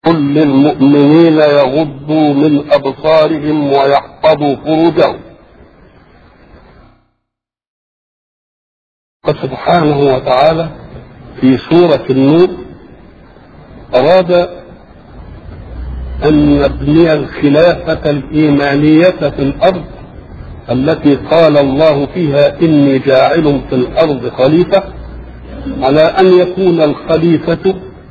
قل للمؤمنين يغضوا من أبصارهم ويحفظوا فروجهم فسبحانه وتعالى في سورة النور أراد أن يبني الخلافة الإيمانية في الأرض التي قال الله فيها إني جاعل في الأرض خليفة على أن يكون الخليفة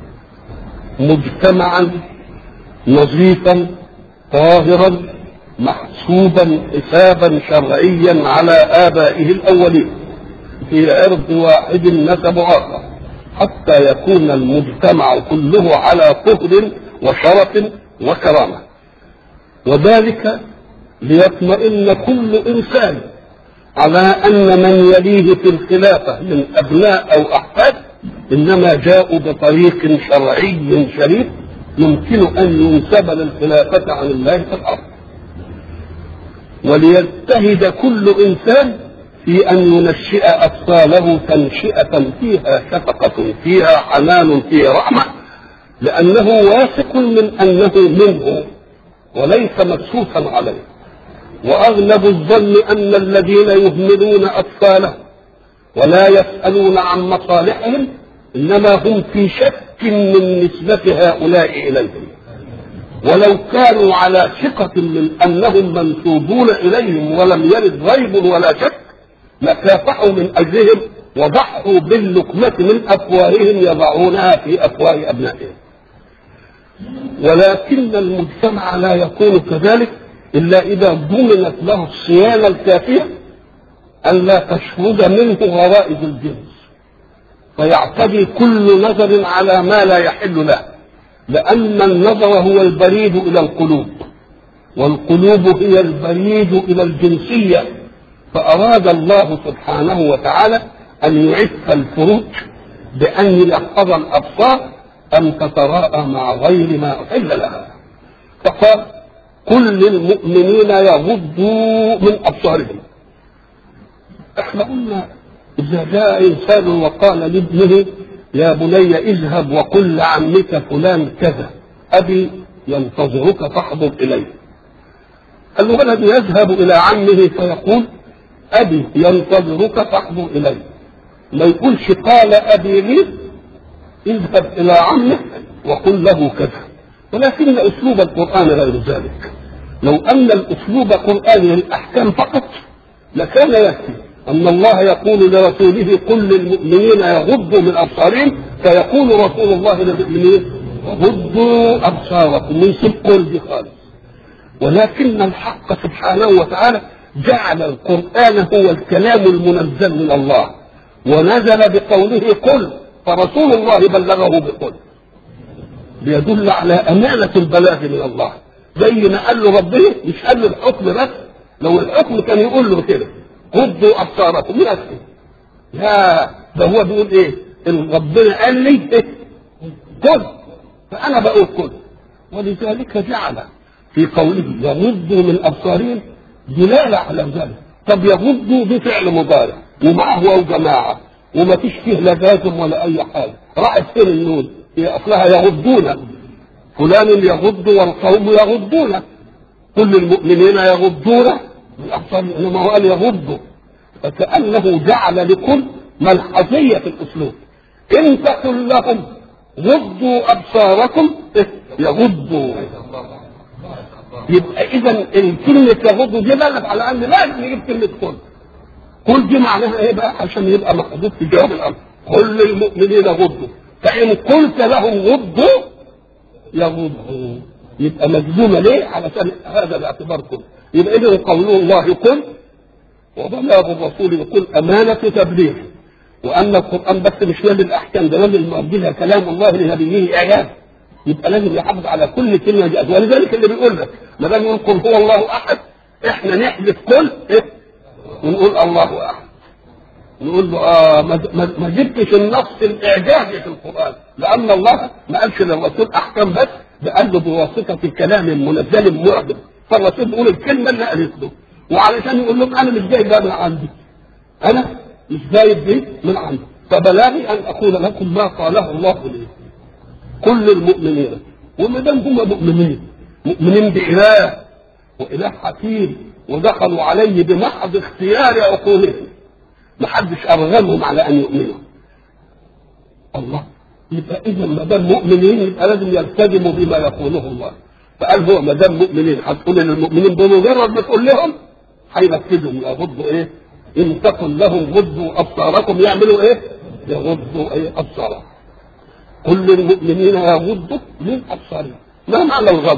مجتمعا نظيفا طاهرا محسوبا حسابا شرعيا على آبائه الأولين في عرض واحد نسب آخر حتى يكون المجتمع كله على طهر وشرف وكرامة وذلك ليطمئن كل إنسان على أن من يليه في الخلافة من أبناء أو أحفاد إنما جاءوا بطريق شرعي شريف يمكن أن ينسب للخلافة عن الله في الأرض وليجتهد كل إنسان في أن ينشئ أطفاله تنشئة فيها شفقة فيها حنان فيها رحمة لأنه واثق من أنه منه وليس مكسوفا عليه وأغلب الظن أن الذين يهملون أطفالهم ولا يسألون عن مصالحهم إنما هم في شك من نسبة هؤلاء إليهم ولو كانوا على ثقة من أنهم منسوبون إليهم ولم يرد ريب ولا شك لكافحوا من أجلهم وضحوا باللقمة من أفواههم يضعونها في أفواه أبنائهم ولكن المجتمع لا يكون كذلك إلا إذا ضمنت له الصيانة الكافية أن لا تشهد منه غرائز الجنس فيعتدي كل نظر على ما لا يحل له لأن النظر هو البريد إلى القلوب والقلوب هي البريد إلى الجنسية فأراد الله سبحانه وتعالى أن يعف الفروج بأن يحفظ الأبصار أن تتراءى مع غير ما أحل لها فقال كل للمؤمنين يغضوا من أبصارهم احنا قلنا إذا جاء إنسان وقال لابنه يا بني اذهب وقل لعمك فلان كذا أبي ينتظرك فاحضر إليه الولد يذهب إلى عمه فيقول أبي ينتظرك فاحضر إليه ما يقولش قال أبي لي اذهب إلى عمك وقل له كذا ولكن أسلوب القرآن غير ذلك لو أن الأسلوب قرآني للأحكام فقط لكان يكفي أن الله يقول لرسوله قل للمؤمنين يغضوا من أبصارهم فيقول رسول الله للمؤمنين غضوا أبصاركم ويسيب قل دي خالص ولكن الحق سبحانه وتعالى جعل القرآن هو الكلام المنزل من الله ونزل بقوله قل فرسول الله بلغه بقل ليدل على أمانة البلاغ من الله زي ما قال له ربنا مش قال له الحكم بس لو الحكم كان يقول له كده غضوا ابصاركم يكفي لا ده هو بيقول ايه ان ربنا قال لي إيه؟ كل فانا بقول كل ولذلك جعل في قوله يغضوا من ابصارهم دلاله على ذلك طب يغضوا بفعل مضارع ومعه او جماعه وما فيش فيه لا لازم ولا اي حاجه راحت فين النون هي اصلها يغضون فلان يغض والقوم يغضون كل المؤمنين يغضون من أبصارهم إنما هو قال يغضوا فكأنه جعل لكل ملحظية في الأسلوب إن تقل لهم غضوا أبصاركم يغضوا يبقى إذا الكلمة يغضوا دي بلغ على أن لازم يجيب كلمة كل كل دي معناها إيه بقى عشان يبقى محدود في جواب الأمر كل المؤمنين غضوا فإن قلت لهم غضوا يغضوا يبقى مجزومة ليه؟ علشان هذا باعتبار كل يبقى إذا قول الله قل وبلاغ الرسول يقول أمانة تبليغ وأن القرآن بس مش نازل الأحكام ده نازل مؤجلها كلام الله لنبيه إعجاز يبقى لازم يحافظ على كل كلمة جاءت ولذلك اللي بيقول لك ما دام يقول قل هو الله أحد إحنا نحذف قل إيه؟ ونقول الله أحد نقول له آه ما, ما جبتش النص الإعجازي في القرآن لأن الله ما قالش للرسول أحكام بس ده قال له بواسطة كلام منزل معجز فالرسول بيقول الكلمة اللي قالت له وعلشان يقول لهم أنا مش جايب ده من عندي أنا مش جايب دي من عندي فبلاغي أن أقول لكم ما قاله الله لي كل المؤمنين وما دام هم مؤمنين مؤمنين بإله وإله حكيم ودخلوا عليه بمحض اختيار عقولهم محدش أرغمهم على أن يؤمنوا الله يبقى إذا ما دام مؤمنين يبقى لازم يلتزموا بما يقوله الله فقال هو ما دام مؤمنين هتقول للمؤمنين بمجرد ما تقول لهم هينفذوا يغضوا ايه؟ ان تكن لهم غضوا ابصاركم يعملوا ايه؟ يغضوا ايه ابصارهم. كل المؤمنين يغضوا من ابصارهم. ما معنى الغض؟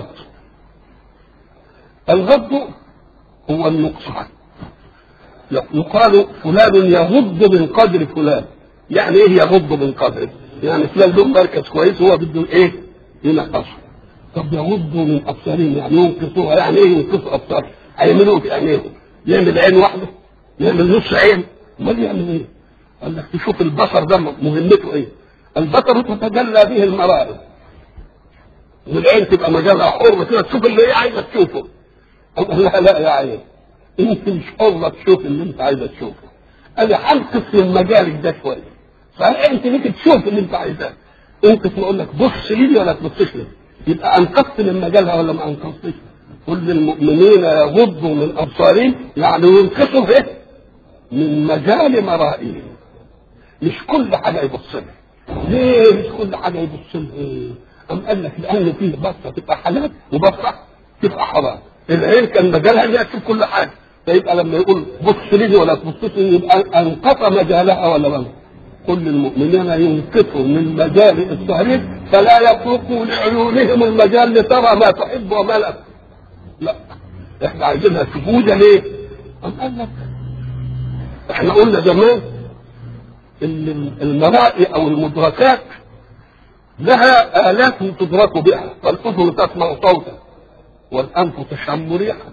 الغض هو النقصان. يقال فلان يغض من قدر فلان. يعني ايه يغض من قدره؟ يعني فلان له مركز كويس هو بده ايه؟ ينقصه. طب يغضوا من ابصارهم يعني ينقصوها يعني ايه ينقصوا ابصارهم؟ هيعملوا في عينيهم يعمل عين واحده يعمل نص عين امال يعمل ايه؟ قال لك تشوف البصر ده مهمته ايه؟ البصر تتجلى به المرائي والعين تبقى مجالها حر كده تشوف اللي هي عايزه تشوفه قال لا لا يا عين انت مش حره تشوف اللي انت عايزه تشوفه انا هنقص من مجالك ده شويه صحيح انت ليك تشوف اللي انت عايزاه انت تقول لك بص لي ولا تبصش لي يبقى انقذت من مجالها ولا ما انقذتش كل المؤمنين يغضوا من ابصارهم يعني ينقصوا ايه من مجال مرائهم مش كل حاجه يبص لها ليه مش كل حاجه يبص لها ايه ام قال لك لان فيه بصه تبقى حلال وبصه تبقى حرام العين كان مجالها انها تشوف كل حاجه فيبقى لما يقول بص لي ولا تبص لي يبقى انقطع مجالها ولا لا كل المؤمنين ينقطوا من مجال الصهرين فلا يتركوا لعيونهم المجال لترى ما تحب وما لا لا احنا عايزينها سجوده ليه؟ أم قال لك احنا قلنا زمان ان المرائي او المدركات لها آلات تدرك بها فالأذن تسمع صوتا والأنف تشم ريحا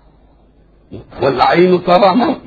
والعين ترى موتا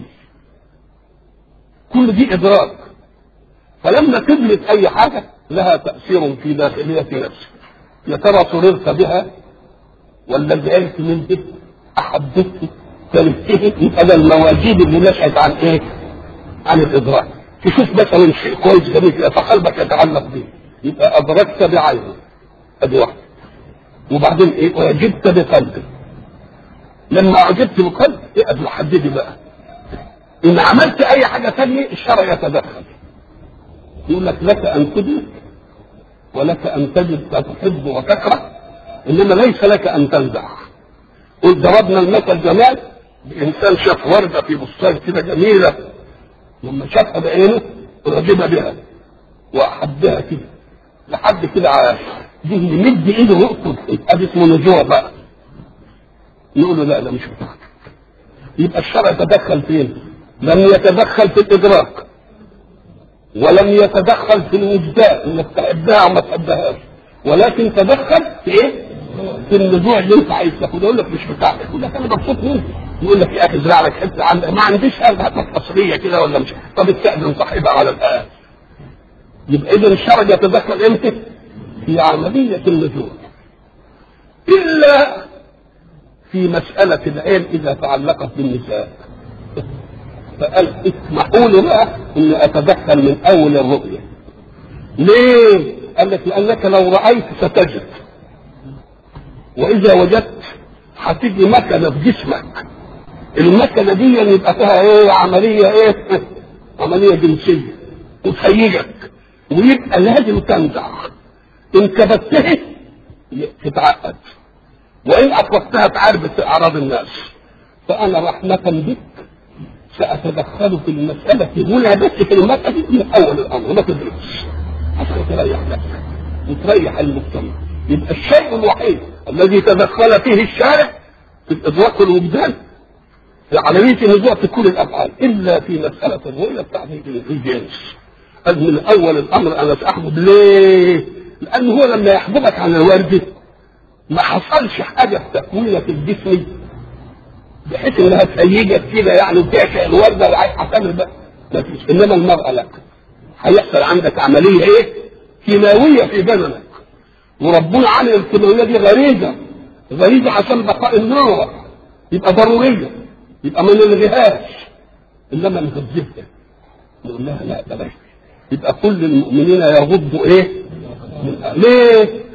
كل دي إدراك فلما تدرك أي حاجة لها تأثير في داخلية نفسك يا ترى سررت بها ولا زعلت منك أحببت كرهته يبقى ده المواجيب اللي نشأت عن إيه؟ عن الإدراك تشوف مثلا شيء كويس جميل كده فقلبك يتعلق به يبقى أدركت بعينه أدي واحدة وبعدين إيه؟ أعجبت بقلبك لما أعجبت بقلب إيه حددي بقى إن عملت أي حاجة ثانية الشرع يتدخل يقول لك لك أن تدرك ولك أن تجد تحب وتكره إنما ليس لك أن تنزع قل ضربنا المثل زمان بإنسان شاف وردة في بستان كده جميلة لما شافها بعينه أعجب بها وأحبها كده لحد كده عاش دي يمد إيده ويقصد ادي اسمه نزوع بقى يقول له لا لا مش بتاعتك يبقى الشرع تدخل فين؟ لم يتدخل في الإدراك ولم يتدخل في الوجدان انك تحبها او ما تحبهاش ولكن تدخل في ايه؟ في النزوع اللي انت عايز تاخده يقول لك مش بتاعتك يقول لك انا مبسوط منك يقول لك يا اخي ازرع لك حته عندك ما عنديش هاتك اصليه كده ولا مش طب استاذن صاحبها على الان يبقى اذا الشرع يتدخل امتى؟ في عمليه النزوع الا في مساله العين اذا تعلقت بالنساء فقال اسمحوا لي بقى اني اتدخل من اول الرؤيه ليه؟ قال لك لانك لو رايت ستجد واذا وجدت هتيجي مكنه في جسمك المكنه دي يبقى فيها ايه عمليه ايه عمليه جنسيه وتهيجك ويبقى لازم تنزع ان كبتها تتعقد وان اطلقتها تعرف اعراض الناس فانا رحمه بك سأتدخل في المسألة هنا بس في المسألة من أول الأمر ما تدركش عشان تريح نفسك وتريح المجتمع يبقى الشيء الوحيد الذي تدخل فيه الشارع في الإدراك والوجدان في عملية النزوع في كل الأفعال إلا في مسألة الرؤية بتاعت الجنس قال من أول الأمر أنا سأحبب ليه؟ لأن هو لما يحببك عن الورد ما حصلش حاجة في تكوينك الجسمي بحيث انها تهيجك كده يعني وتعشق الورده وعايز هتعمل بقى مفيش انما المراه لا هيحصل عندك عمليه ايه؟ كيماويه في بدنك وربنا عامل الكيماويه دي غريزه غريزه عشان بقاء النور يبقى ضروريه يبقى ما نلغيهاش انما نهذبها نقول لها لا بلاش يبقى كل المؤمنين يغضوا ايه؟ ليه؟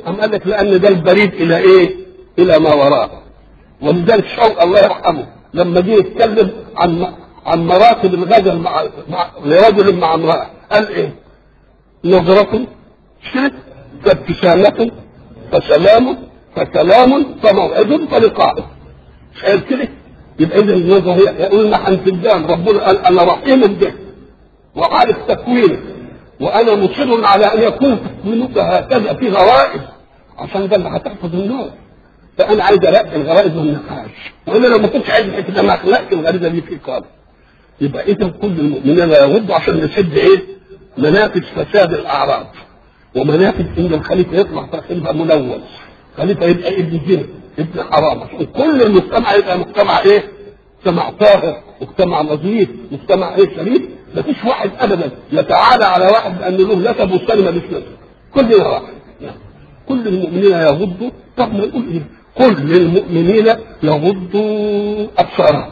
أم قال لك لأن ده البريد إلى إيه؟ إلى ما وراءه ولذلك شوق الله يرحمه لما جه يتكلم عن عن مراتب الغزل مع, مع لرجل مع امرأة قال إيه؟ نظرة شرك فابتسامة فسلام فكلام فموعد فلقاء مش قال كده؟ يبقى إذا النظرة هي قلنا عن فنجان ربنا قال أنا رحيم به وعارف تكوينه وانا مصر على ان يكون تكوينك هكذا في غرائز عشان ده اللي هتحفظ النور فانا عايز الاقي الغرائز والنقاش وانا لو ما كنتش عايز كده ما اخلقت الغريزه دي في خالص يبقى اذا كل المؤمنين لا يغضوا عشان نسد ايه؟ منافذ فساد الاعراض ومنافذ ان الخليفه يطلع خليفه ملوث خليفه يبقى ابن زنا ابن حرام عشان كل المجتمع يبقى مجتمع ايه؟ مجتمع طاهر مجتمع نظيف مجتمع ايه شريف مفيش واحد ابدا يتعالى على واحد بان له نسب والثاني ملوش نسب كلنا واحد كل المؤمنين يغضوا طب ما نقول ايه كل المؤمنين يغضوا ابصارهم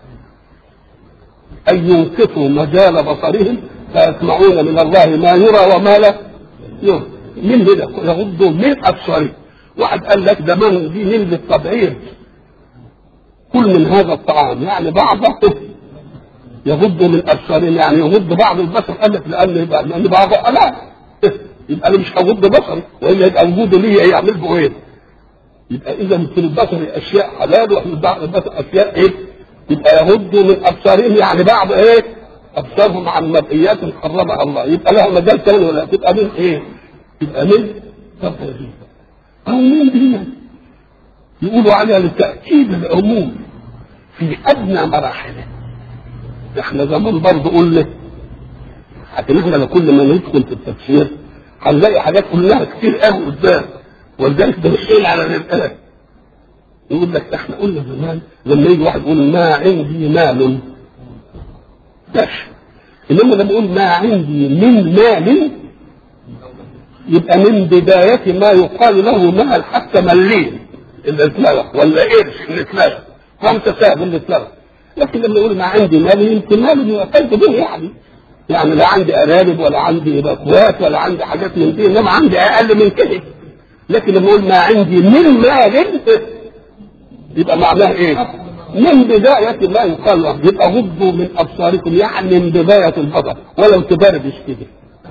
اي ينقصوا مجال بصرهم فيسمعون من الله ما يرى وما لا يرى من هنا يغضوا من ابصارهم واحد قال لك ده من دي من للتبعيض كل من هذا الطعام يعني بعضه يغض من ابصارهم يعني يغض بعض البصر قال لك لان يبقى لان بعضه لا يبقى انا مش هغض بصري والا يبقى وجوده ليا يعمل به ايه؟ يبقى اذا في البصر اشياء حلال وفي بعض البصر اشياء ايه؟ يبقى يغض من ابصارهم يعني بعض ايه؟ ابصارهم عن مرئيات حرمها الله يبقى لها مجال ثاني ولا تبقى من ايه؟ تبقى من تفضيل او من دي يقولوا عليها لتاكيد العموم في ادنى مراحله احنا زمان برضه قلنا لكن احنا لكل ما ندخل في التفسير هنلاقي حاجات كلها كتير قوي قدام ولذلك ده مش على الآن يقول لك احنا قلنا زمان لما يجي واحد يقول ما عندي مال ماشي انما لما يقول ما عندي من مال يبقى من بداية ما يقال له مال حتى مليم اللي اتلغى ولا قرش اللي اتلغى خمسة ساعة اللي اتلغى لكن لما يقول ما عندي مال يمكن مال يؤكد به يعني يعني لا عندي ارانب ولا عندي اخوات ولا عندي حاجات من دي انما عندي اقل من كده لكن لما اقول ما عندي من مال يبقى معناه ايه؟ من بداية ما يقال له يبقى غضوا من ابصاركم يعني من بداية البصر ولو تبردش كده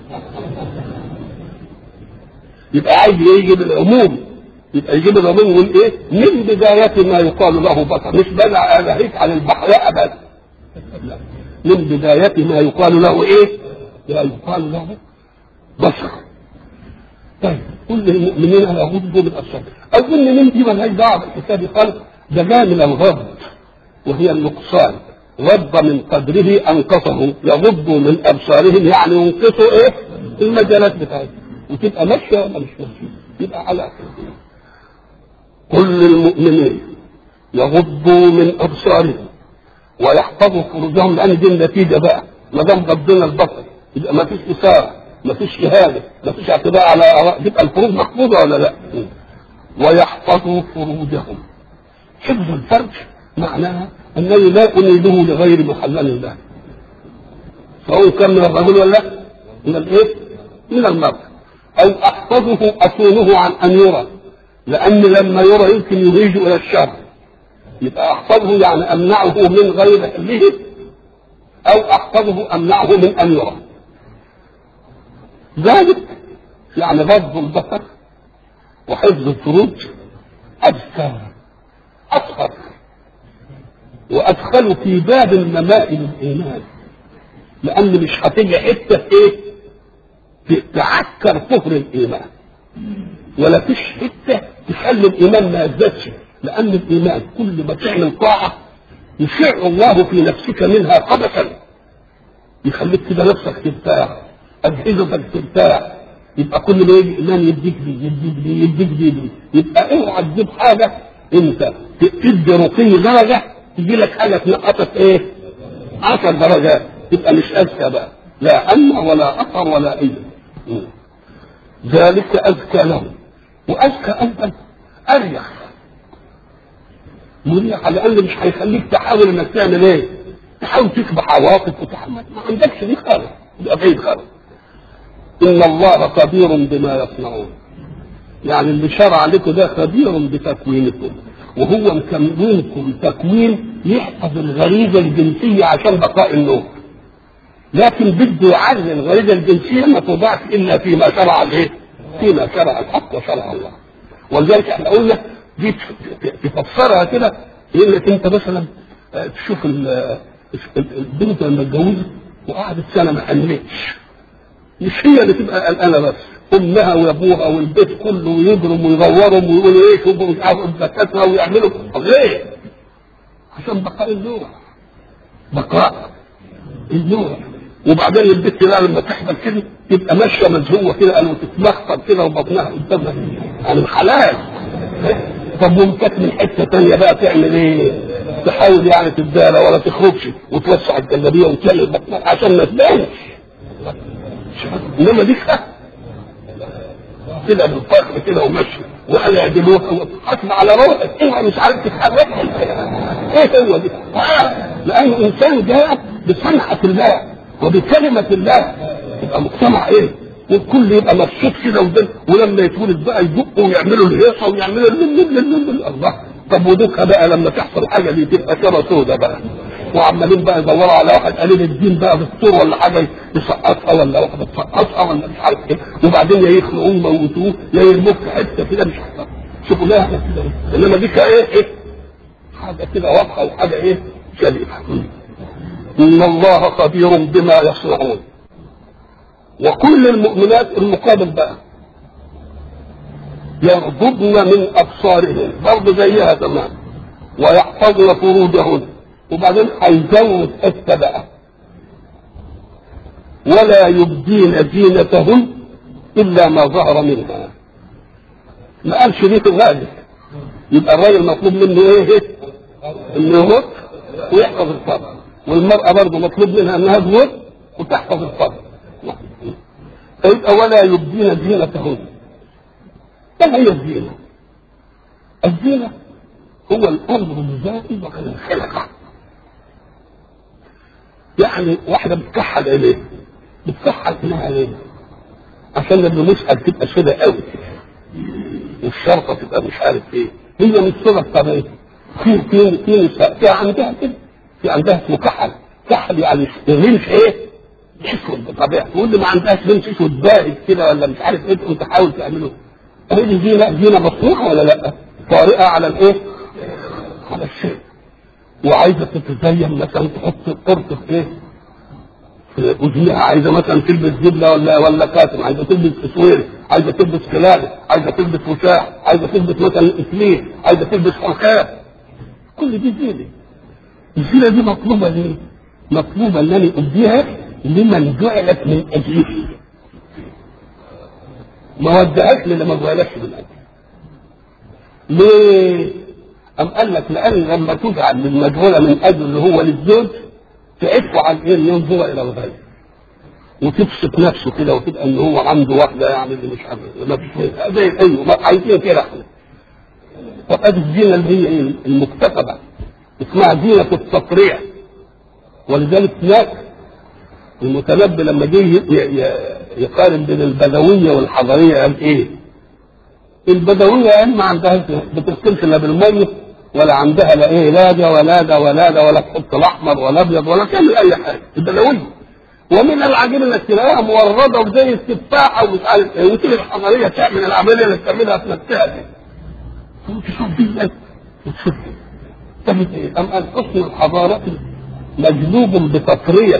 يبقى عايز يجيب العموم يبقى يجيب العموم يقول ايه؟ من بداية ما يقال له بصر مش بدا اناهيك على البحر ابدا لا من بداية ما يقال له ايه؟ ما يقال له بصر طيب كل المؤمنين يغضوا من ابصارهم اظن من دي مالهاش دعوه بالكتاب قال ده جاء من الغض وهي النقصان غض من قدره انقصه يغضوا من ابصارهم يعني ينقصوا ايه؟ المجالات بتاعتهم وتبقى ماشيه ولا مش ماشيه؟ يبقى على كل المؤمنين يغضوا من ابصارهم ويحفظوا فروجهم لان دي النتيجه بقى ما دام غضنا البصر يبقى ما فيش اثاره ما فيش شهاده ما فيش اعتداء على اراء تبقى الفروج محفوظه ولا لا؟ ويحفظوا فروجهم حفظ الفرج معناها انني لا انيله لغير محلل له سواء كان من الرجل ولا من الايه؟ من المرأة او احفظه اصونه عن ان يرى لان لما يرى يمكن يهيج الى الشر يبقى احفظه يعني امنعه من غير حله او احفظه امنعه من ان يرى ذلك يعني غض البصر وحفظ الفروج أذكى أطهر وأدخل في باب الممائل الإيمان لأن مش هتيجي حتة إيه تعكر كفر الإيمان ولا فيش حتة تخلي الإيمان ما يزدادش لأن الإيمان كل ما تعمل طاعة يشع الله في نفسك منها قبسا يخليك كده نفسك ترتاح أجهزتك ترتاح يبقى كل ما يجي ايمان يديك دي يديك دي يديك دي, دي. يبقى اوعى تجيب حاجه انت تدي رقي درجه تجي لك حاجه تنقصك ايه؟ 10 درجات تبقى مش اذكى بقى لا امع ولا اثر ولا اي ذلك اذكى له واذكى ايضا اريح مريح لان مش هيخليك تحاول انك تعمل ايه؟ تحاول تكبح عواطف وتحمل ما عندكش دي خالص يبقى بعيد خالص إن الله خبير بما يصنعون يعني اللي شرع لكم ده خبير بتكوينكم وهو مكونكم تكوين يحفظ الغريزه الجنسيه عشان بقاء النوم لكن بده يعرض الغريزه الجنسيه ما توضعش الا فيما شرع الايه؟ فيما شرع الحق وشرع الله ولذلك احنا قلنا دي تفسرها كده يقول لك انت مثلا تشوف البنت لما اتجوزت وقعدت سنه ما حملتش مش هي اللي تبقى قلقانه بس امها وابوها والبيت كله ويضرب ويغورهم ويقولوا ايه شوفوا مش عارف الدكاتره ويعملوا طب ليه؟ عشان بقاء النوع بقاء النوع وبعدين البت بقى لما تحمل كده تبقى ماشيه مزهوه كده قالوا تتلخبط كده وبطنها قدامها يعني حلال طب ومكت من حته ثانيه بقى تعمل ايه؟ تحاول يعني تدارى ولا تخرجش وتوسع الجلابيه وتشيل بطنها عشان ما تبانش انما دي خف كده بالفخر كده ومشي وقال يعدلوها حسب على روحك ايه مش عارف تتحرك ايه هو دي؟ لانه انسان جاء بصنعه الله وبكلمه الله يبقى مجتمع ايه؟ والكل يبقى مبسوط كده وده ولما يتولد بقى يدقوا ويعملوا الهيصه ويعملوا الله طب ودوكها بقى لما تحصل حاجه دي تبقى شبه سودة بقى وعمالين بقى يدوروا على واحد قليل الدين بقى بالطور ولا حاجه يسقطها ولا واحده تسقطها ولا مش عارف ايه وبعدين يا يخنقوه يموتوه يا يرموه في حته كده مش عارف شوفوا لها كده انما دي ايه ايه حاجه كده واضحه وحاجه ايه شريفه ان الله خبير بما يصنعون وكل المؤمنات المقابل بقى يغضضن من ابصارهن برضه زيها تمام ويحفظن فروجهن وبعدين هيزود حته بقى ولا يبدين زينتهن الا ما ظهر منها ما قالش دي الغالب يبقى الراجل مطلوب منه ايه انه يموت ويحفظ الفرج والمرأة برضه مطلوب منها انها تموت وتحفظ الفرج يبقى ولا يبدين زينتهن ما هي الزينة؟ الزينة هو الأمر الزائد عن الخلقة يعني واحدة بتكحل عينيه بتكحل عينيها ليه؟ عشان لما مسأل تبقى سودة قوي والشرطة تبقى مش عارف ايه هي مش سودة طبيعية في في في نساء في عندها كده في عندها اسمه كحل كحل يعني الرمش ايه؟ اسود بطبيعته واللي ما عندهاش رمش اسود بارد كده ولا مش عارف ايه تقوم تحاول تعمله هذه زينة زينة مصنوعة ولا لا؟ طارئة على الايه؟ على الشيء وعايزة تتزين مثلا تحط قرط في ايه؟ في اذنها عايزة مثلا تلبس جبلة ولا ولا كاتم عايزة تلبس اسوير عايزة تلبس كلاب عايزة تلبس وشاح عايزة تلبس مثلا اسليل عايزة تلبس حركات كل دي زينة الزينة دي مطلوبة ليه؟ مطلوبة ان انا اديها لمن جعلت من اجله ما ودهاش للي ما جعلتش من اجله ليه؟ أم قال لك لأن لما تجعل للمجهولة من أجل اللي هو للزوج تعف عن إيه ينظر إلى الغير وتبسط نفسه كده وتبقى إن هو عنده واحدة يعني اللي مش عارف ما فيش زي أيوه ما عايزين كده إحنا فقد الزينة اللي هي إيه؟ المكتسبة اسمها زينة التطريع ولذلك هناك المتنبي لما جه يقارن بين البدوية والحضرية قال إيه؟ البدويه يعني ما عندها بتغسلش لا بالميه ولا عندها لا ايه لا ده ولا ده ولا ده ولا تحط الاحمر ولا ابيض ولا تعمل اي حاجه البدويه ومن العجيب انك تلاقيها مورده وزي التفاحه ومش عارف ايه وتيجي الحضريه تعمل العمليه اللي بتعملها في نفسها دي تشوف دي وتشوف طب ايه؟ ام ان حسن الحضاره مجلوب بتطريه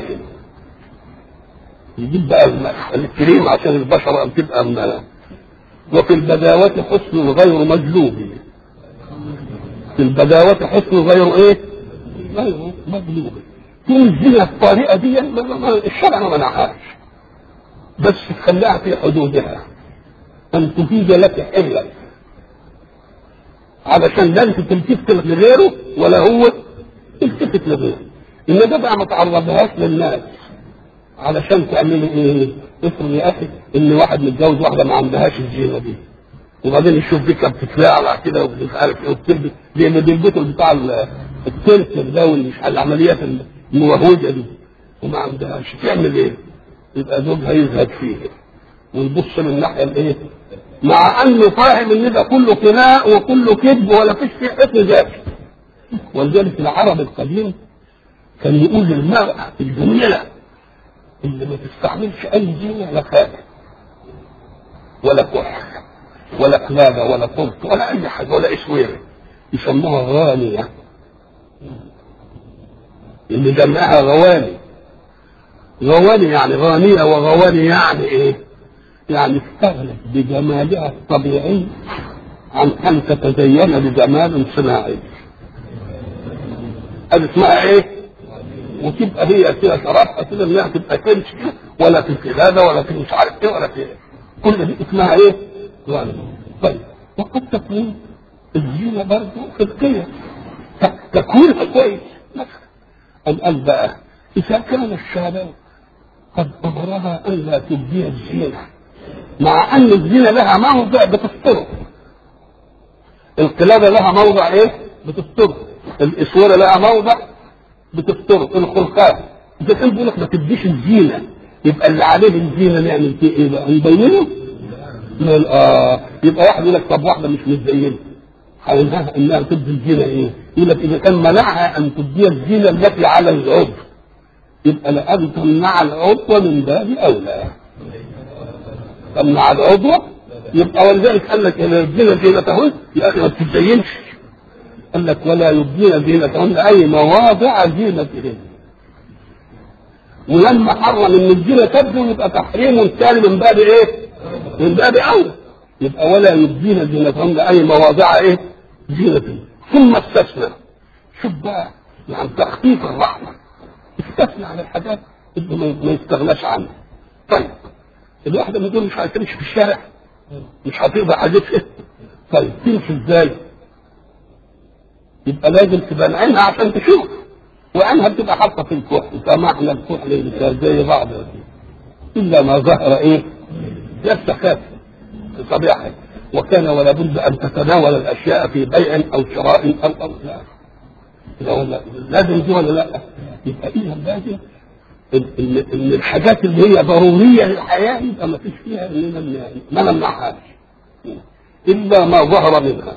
يجيب بقى الكريم عشان البشره تبقى وفي البداوة حسن غير مجلوب في البداوة حسن غير ايه؟ غير مجلوب في الزنا الطريقة دي الشرع ما منعهاش بس خليها في حدودها أن تفيد لك حلة علشان لا انت تلتفت لغيره ولا هو تلتفت لغيره إنما بقى ما تعرضهاش للناس علشان تعملوا ايه؟ افرض يا اخي ان واحد متجوز واحده ما عندهاش الزينه دي وبعدين يشوف بيك بتتفاعل كده ومش عارف ايه وبتلبس لان بيلبسوا بتاع التلت ده والمش العمليات الموهوجه دي وما عندهاش تعمل ايه؟ يبقى زوجها يزهد فيه ويبص من الناحيه الايه؟ مع انه فاهم ان ده كله خناق وكله كذب ولا فيش فيه حسن ذاتي ولذلك العرب القديم كان يقول للمرأة الجميلة اللي ما تستعملش أي زينة لا خاتم ولا كحل ولا قلادة ولا قرط ولا أي حاجة ولا إسويرة يسموها غانية اللي جمعها غواني غواني يعني غانية وغواني يعني إيه؟ يعني استغنت بجمالها الطبيعي عن أن تتزين بجمال صناعي هذه اسمها ايه؟ وتبقى هي كده شرفها كده انها تبقى تمشي ولا في القلاده ولا في مش عارف ايه ولا في إيه. كل دي اسمها ايه؟ غالب طيب وقد تكون الزينه برضه خلقيه تكوينها كويس مثلا أم قال بقى إذا كان الشباب قد أمرها أن لا تبدي الزينة مع أن الزينة لها موضع بتستره القلادة لها موضع إيه؟ بتستره الاسوره لها موضع بتستره الخلقات اذا كان بيقول لك ما تديش الزينه يبقى اللي عليه الزينه نعمل فيه ايه بقى؟ نبينه؟ نقول اه يبقى واحد يقول لك طب واحده مش متزينه حولناها انها تدي الزينه ايه؟ يقول لك اذا كان منعها ان تدي الزينه التي على العضو يبقى لأن تمنع العضو من باب اولى تمنع العضو يبقى ولذلك قال لك ان الزينه زينتهن يا اخي ما تتزينش قال لك ولا يبدين زينتهن اي مواضع زينتهن ولما حرم ان الزينه تبدو يبقى تحريم ثاني من باب ايه؟ من باب اولى يبقى ولا يبدين زينتهن اي مواضع ايه؟ زينتهن ثم استثنى شوف بقى يعني تخفيف الرحمه استثنى عن الحاجات اللي ما يستغناش عنها طيب الواحده من دول مش هتمشي في الشارع مش هتقضي حاجتها طيب تمشي ازاي؟ يبقى لازم تبقى عينها عشان تشوف وعينها بتبقى حاطه في الكحل سمعنا الكحل زي بعض الا ما ظهر ايه؟ يستخاف في طبيعه وكان ولا بد ان تتناول الاشياء في بيع او شراء او او لا ولا لازم دي ولا لا؟ يبقى اذا لازم ان ان الحاجات اللي هي ضروريه للحياه يبقى ما فيش فيها اننا ما نمنعهاش الا ما ظهر منها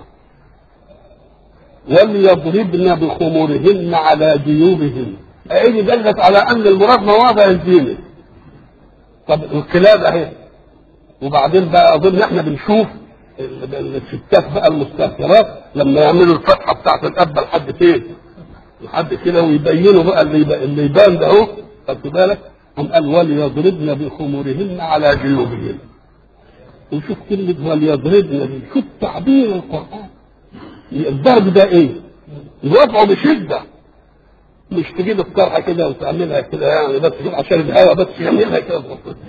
وليضربن بخمورهن على جيوبهن أي دلت على أن المراد مواضع الزينة طب الكلاب أهي وبعدين بقى أظن إحنا بنشوف الستات بقى المستأثرات لما يعملوا الفتحة بتاعت الأب لحد فين؟ لحد كده ويبينوا بقى اللي اللي يبان ده أهو خدت بالك؟ قام قال وليضربن بخمورهن على جيوبهن وشوف كلمة وليضربن دي شوف تعبير القرآن الضرب ده ايه؟ وضعه بشده مش تجيب الطرحه كده وتعملها كده يعني بس عشان الهواء بس يعملها كده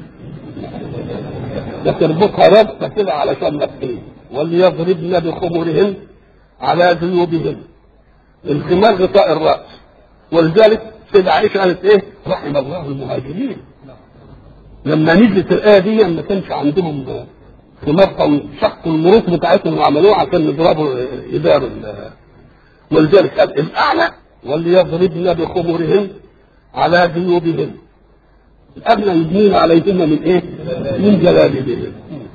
ده تربطها ربطه كده علشان نفسين وليضربن بخمرهن على جيوبهن الخمار غطاء الراس ولذلك سيدة عائشة قالت ايه؟ رحم الله المهاجرين لما نزلت الآية دي ما كانش عندهم خمار قوي شقوا المروط بتاعتهم وعملوها عشان يضربوا إدار ولذلك قال الأعلى وليضربن بخمرهن على جيوبهن الأدنى يدنين عليهن من إيه؟ من جلابيبهن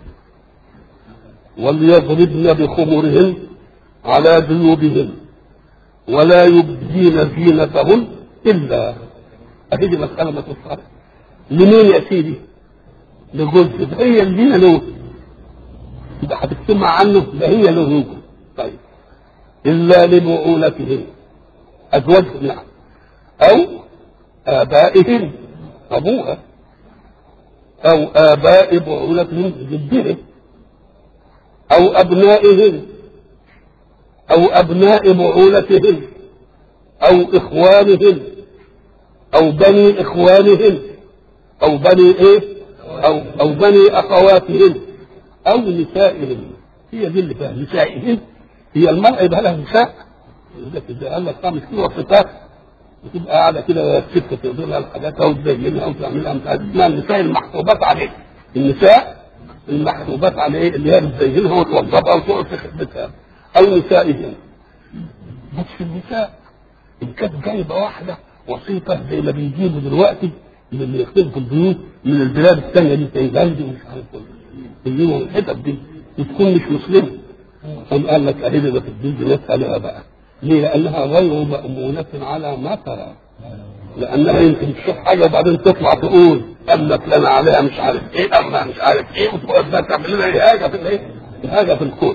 وليضربن بخمرهن على جيوبهن ولا يبدين زينتهن إلا أهدي مسألة ما تفعل لمين يا سيدي؟ لجوز هي الزينة له يبقى هتجتمع عنه ده هي له هو طيب إلا لبعولتهن أزواجهم نعم أو آبائهن أبوها أو آباء بعولتهن جدهم أو أبنائهن أو أبناء بعولتهن أو إخوانهن أو بني إخوانهن أو بني إيه؟ أو أو بني أخواتهن أو نسائهن هي دي اللي فيها نسائهن هي المرأة يبقى لها نساء إذا قال لك خمس كيلو صفات وتبقى قاعدة كده ست تقدر لها الحاجات أو تبينها أو تعملها مش عارف اسمها النساء المحسوبات عليه النساء المحسوبات عليه اللي هي بتزينها وتوظفها وتقعد في خدمتها أو نسائهن بس النساء إن كانت جايبة واحدة وسيطة زي ما بيجيبوا دلوقتي من اللي يخدموا في البيوت من البلاد الثانية دي تايلاند ومش عارف بيجيبوا الحتت دي وتكون مش مسلمه قام قال لك اهي ده في الدين بنسأل عليها بقى ليه؟ لانها غير مأمونة على ما ترى لانها يمكن تشوف حاجه وبعدين تطلع تقول قال لك لنا عليها مش عارف ايه اما مش عارف ايه وتقعد بقى تعمل لنا حاجه في الايه؟ حاجه في الكون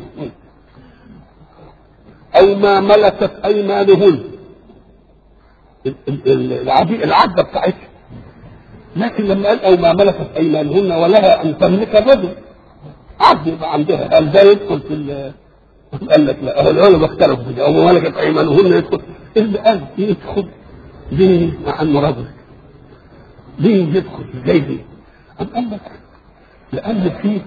او ما ملكت ايمانهن العبي العبده بتاعتها لكن لما قال او ما ملكت ايمانهن ولها ان تملك الرجل عبد يبقى عندها هل ده يدخل في ال- قال لك لا هو انا بختلف في او ما ملكت ايمانهن يدخل اللي قال يدخل ليه مع انه رجل ليه يدخل ازاي ليه؟ أم قال لك لان فيه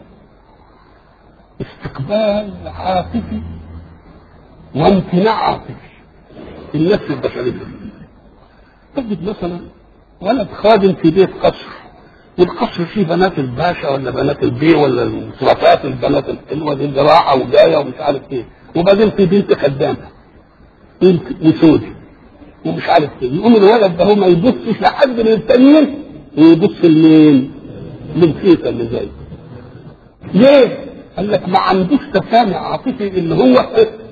استقبال عاطفي وامتناع عاطفي في النفس البشريه تجد مثلا ولد خادم في بيت قصر والقصر فيه بنات الباشا ولا بنات البي ولا المصرفات البنات الحلوه دي اللي راحه وجايه ومش عارف ايه وبعدين في بنت خدامه بنت وسودي ومش عارف ايه يقوم الولد ده هو ما يبصش لحد من التانيين ويبص لمين؟ للفيفا اللي زي ليه؟ قال لك ما عندوش تسامع عاطفي اللي هو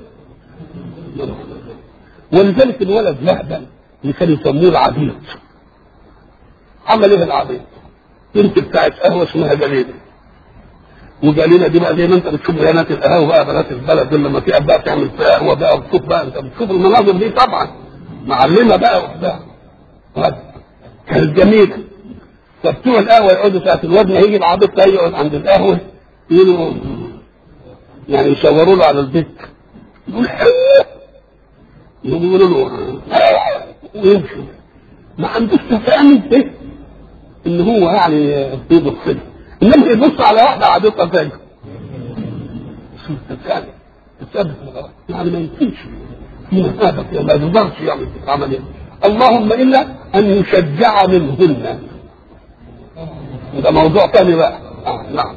ولذلك الولد يهبل اللي كانوا يسموه العبيط عمل ايه العبيط؟ بنت بتاعت قهوه اسمها جليله وجليله دي بقى زي ما انت بتشوف بنات القهوه بقى بنات البلد دول لما تقعد بقى تعمل في قهوه بقى وتشوف بقى انت بتشوف المناظر دي طبعا معلمه بقى وبتاع كانت جميله فبتوع القهوه يقعدوا ساعه الوزن هيجي العبيط ده يقعد عند القهوه يقولوا يعني يشاوروا له على البيت يقول حلوه يقولوا له ويمشي ما عندوش تفاهم ايه ان هو يعني يبص كده انما يبص على واحده عبيطه زيه تثبت يعني ما يمكنش في مهابه كده ما يقدرش يعمل كده عمليه اللهم الا ان يشجع منهن ده موضوع ثاني بقى آه نعم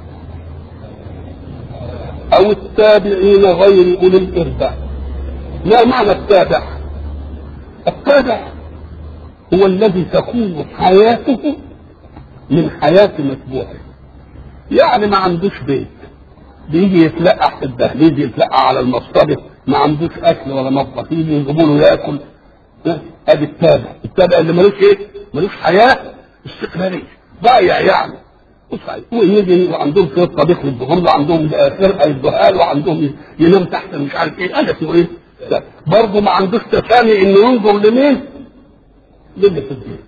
او التابعين غير اولي الارباع ما معنى التابع التابع هو الذي تكون حياته من حياة متبوعه يعني ما عندوش بيت بيجي يتلقح في الدهليز يتلقح على المصطبة ما عندوش اكل ولا مطبخ يجي يجيبوا له ياكل ها؟ ادي التابع التابع اللي ملوش ايه ملوش حياة استقلالية ضايع يعني ويجي وعندهم شويه طبيخ يدوهم له عندهم فرقه يدوها له وعندهم ينام تحت مش عارف ايه هذا اسمه ايه؟ برضه ما عندوش تفاني انه ينظر لمين؟ للي في الدين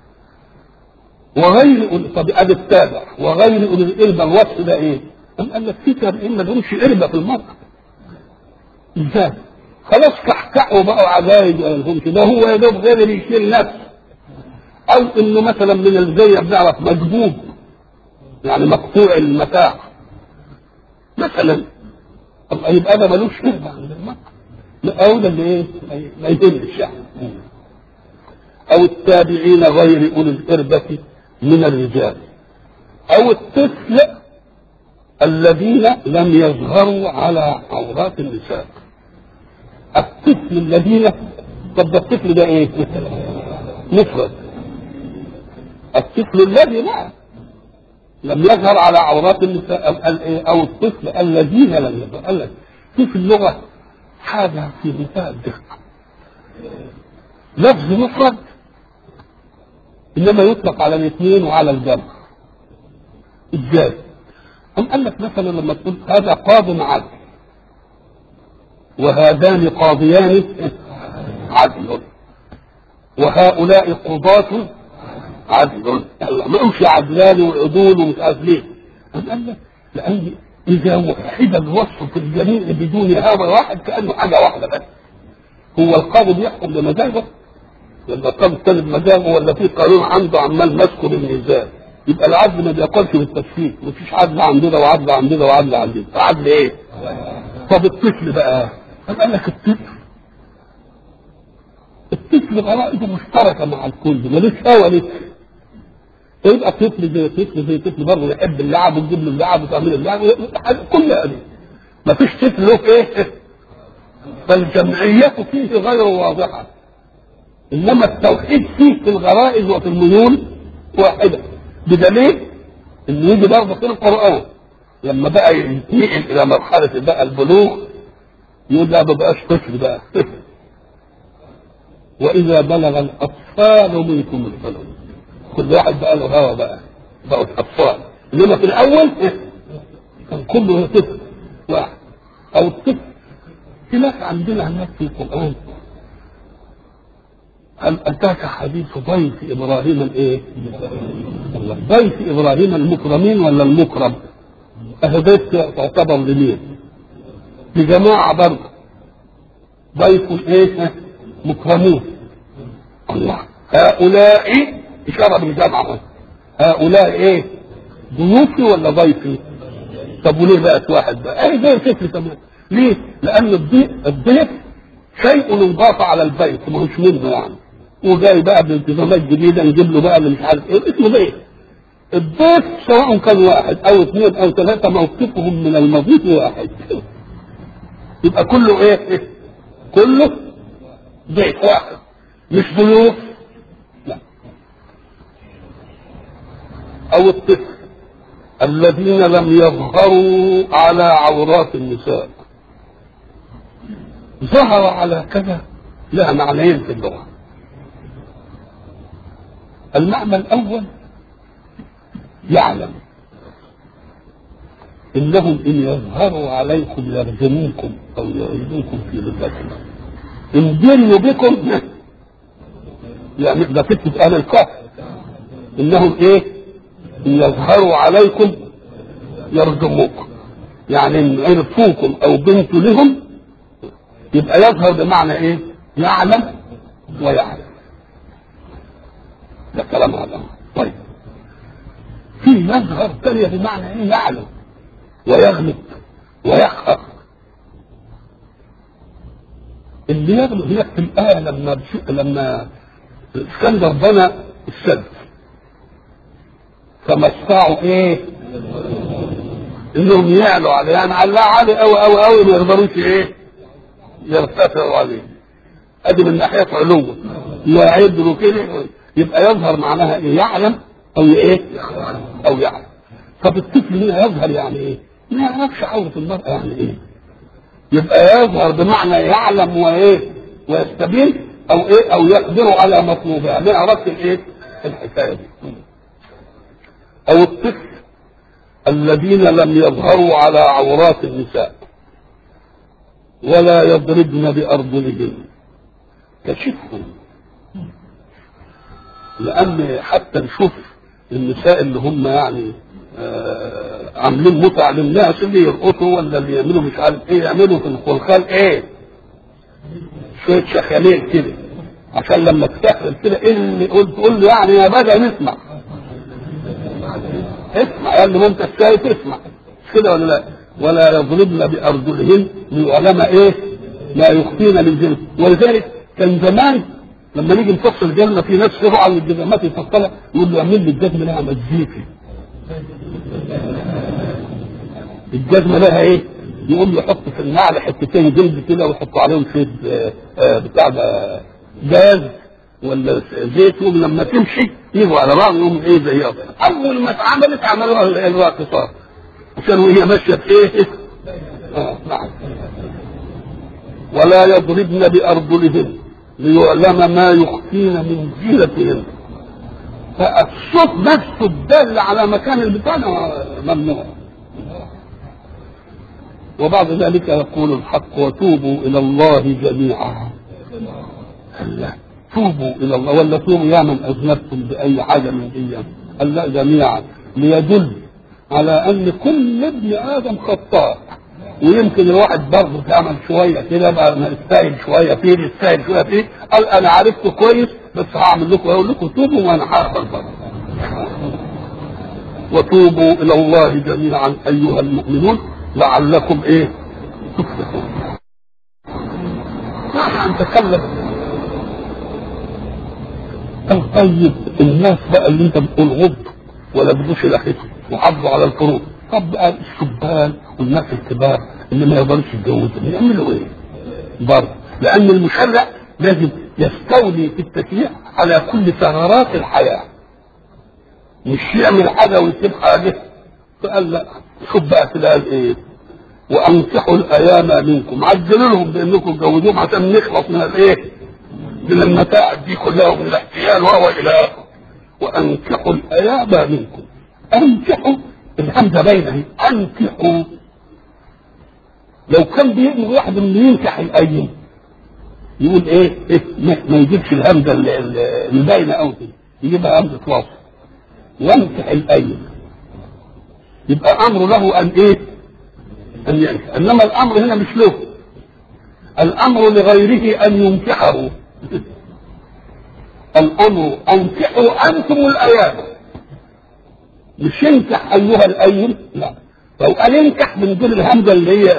وغير أولي- طب ادي التابع وغير اولي القربة الوصف ده ايه؟ قام قال لك في تابعين ما لهمش قربة في المرأة ازاي؟ خلاص كحكحوا بقوا عجايب ما لهمش ده هو يا دوب غير اللي يشيل نفسه او انه مثلا من الزي بنعرف مجبوب يعني مقطوع المتاع مثلا طب يبقى ده ملوش قربة عند المرأة لا او ده اللي ايه؟ ما يهمش يعني او التابعين غير اولي الاربة من الرجال او الطفل الذين لم يظهروا على عورات النساء الطفل الذين طب ده الطفل ده ايه مفرد الطفل الذي لا لم يظهر على عورات النساء ال- ال- او الطفل الذين لم يظهر قال لك في في اللغه حاجه في منتهى الدقه لفظ مفرد انما يطلق على الاثنين وعلى الجمع ازاي؟ أم قال لك مثلا لما تقول هذا قاض عدل وهذان قاضيان عدل وهؤلاء قضاة عدل الله ما امشي عدلان وعدول ومش عارف ليه أم قال لك لان اذا وحد الوصف في الجميع بدون هذا واحد كانه حاجه واحده بس هو القاضي بيحكم بمزاجه ولا القاضي الثاني بمزاجه ولا في قانون عنده عمال ماسكه بالميزان يبقى العدل ما بيقولش بالتشكيك مفيش عدل عندنا وعدل عندنا وعدل عندنا فعدل ايه؟ طب الطفل بقى قال لك الطفل الطفل غرائزه مشتركه مع الكل ملوش هوى لسه يبقى طفل زي طفل زي طفل برضه يحب اللعب وتجيب له اللعب وتعمل اللعب كل هذه مفيش طفل له ايه فالجمعية فيه غير واضحة إنما التوحيد فيه في الغرائز وفي الميول واحدة بدليل إنه يجي برضه في القرآن لما بقى ينتقل الى مرحله بقى البلوغ يقول لا ما بقاش طفل بقى واذا بلغ الاطفال منكم الحلم كل واحد بقى له هوى بقى بقوا اطفال انما في الاول كان كله طفل واحد او الطفل هناك عندنا هناك في القران هل اتاك حديث ضيف ابراهيم الايه؟ ضيف ابراهيم المكرمين ولا المكرم؟ اهي ضيف تعتبر لمين؟ لجماعه برضه ضيف ايه؟ مكرمين الله هؤلاء اشاره بالجمع هؤلاء ايه؟ ضيوفي ولا ضيفي؟ طب وليه بقت واحد بقى؟ ايه زي الفكر كمان ليه؟ لان الضيف الضيف شيء انضاف على البيت ما هوش منه يعني وجاي بقى بانتظامات جديده نجيب له بقى اللي مش عارف ايه اسمه ضيف الضيف سواء كان واحد او اثنين او ثلاثه موقفهم من المضيف واحد يبقى كله ايه؟ كله ضيف واحد مش ضيوف لا او الطفل الذين لم يظهروا على عورات النساء ظهر على كذا لها معنيين في اللغه المعنى الاول يعلم انهم ان يظهروا عليكم يرجموكم او يعيدوكم في ملتهم ان جنوا بكم يعني ده فتنة اهل الكهف انهم ايه ان يظهروا عليكم يرجموكم يعني ان عرفوكم او بنتوا لهم يبقى يظهر بمعنى ايه يعلم ويعلم ده كلام هذا طيب في يظهر ثانية بمعنى ايه يعلم ويغلب ويخفق اللي يغلب هناك في الآية لما بش... لما اسكندر بنى السد فما استطاعوا ايه؟ انهم يعلوا عليه يعني علاه عالي قوي قوي قوي ما يقدروش ايه؟ يرتفعوا عليه ادي من ناحيه علوه يعدلوا كده يبقى يظهر معناها ايه؟ يعلم او ايه؟ او يعلم طب الطفل هنا يظهر يعني ايه؟ ما يعرفش عورة المرأة يعني ايه؟ يبقى يظهر بمعنى يعلم وايه؟ ويستبين او ايه؟ او يقدر على مطلوبها، ما يعرفش الايه؟ الحكايه دي. او الطفل الذين لم يظهروا على عورات النساء ولا يضربن بأرجلهن كشفهم لأن حتى نشوف النساء اللي هم يعني آه عاملين متع للناس اللي يرقصوا ولا اللي يعملوا مش عارف ايه يعملوا في الخلخال ايه شويه شخاليل كده عشان لما تستخدم كده ايه اللي قلت تقول له يعني يا بدا نسمع اسمع يا اللي ما انت شايف اسمع مش كده ولا لا ولا يضربن بارجلهن ليعلم ايه ما يخفين من جنس ولذلك كان زمان لما نيجي نفصل الجزمه في ناس يروحوا على الجزمات يفصلها يقول له اعمل لي الجزمه لها مزيكا الجزمه لها ايه؟ يقوم يحط في النعل حتتين جلد كده ويحطوا عليهم شويه بتاع ده جاز ولا زيت يوم لما تمشي يجوا على بعض يقوم ايه زي اول ما اتعملت عملوها الراقصات عشان وهي ماشيه في ايه؟ اه نعم ولا يضربن بارجلهن ليعلم ما يخفين من زينتهن فالصوت نفسه الدال على مكان البتاع ممنوع وبعد ذلك يقول الحق وتوبوا الى الله جميعا الله توبوا الى الله ولا توبوا يا من اذنبتم باي حاجه من ايام الله جميعا ليدل على ان كل ابن ادم خطاء ويمكن الواحد برضه تعمل شويه كده بقى يستاهل شويه فيه يستاهل شويه فيه قال انا عرفته كويس بس هعمل لكم اقول لكم توبوا وانا هقبل برضه وتوبوا الى الله جميعا ايها المؤمنون لعلكم ايه تفلحون نحن نتكلم طيب الناس بقى اللي انت بتقول غض ولا بدوش لحيتهم وحافظوا على الفروض طب بقى الشبان والناس الكبار اللي ما يقدروش يتجوزوا يعملوا ايه؟ برضه لان المشرع لازم يستولي في التشريع على كل ثغرات الحياه مش يعمل حاجه ويسيب حاجه فقال لا شوف بقى كده قال ايه وانكحوا الايام منكم عجلوا لهم بانكم تجوزوهم عشان نخلص من الايه من المتاعب دي كلها ومن الاحتيال وهو الى اخره وانكحوا الايام منكم انكحوا الهمزه باينه اهي انكحوا لو كان بيأمر واحد انه ينكح الايام يقول ايه, إيه ما, ما يجيبش الهمزه اللي باينه قوي كده يجيبها همزه وصف ينكح الايام يبقى امر له ان ايه ان ينكح انما الامر هنا مش له الامر لغيره ان ينكحه الامر انكحوا انتم الايام مش ينكح ايها الايم لا لو قال انكح من غير الهمزه اللي هي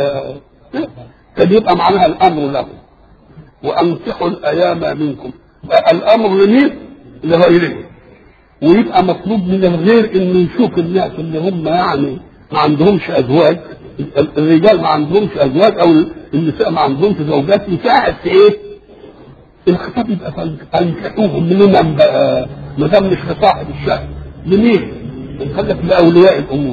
كان يبقى معناها الامر له وانكحوا الايام منكم الامر لمين؟ لغيره ويبقى مطلوب من الغير انه يشوف الناس اللي هم يعني ما عندهمش ازواج الرجال ما عندهمش ازواج او النساء ما عندهمش زوجات يساعد في ايه؟ الخطاب يبقى فانكحوهم لمن بقى ما دام مش لصاحب الشأن لمين؟ نخلك لاولياء الامور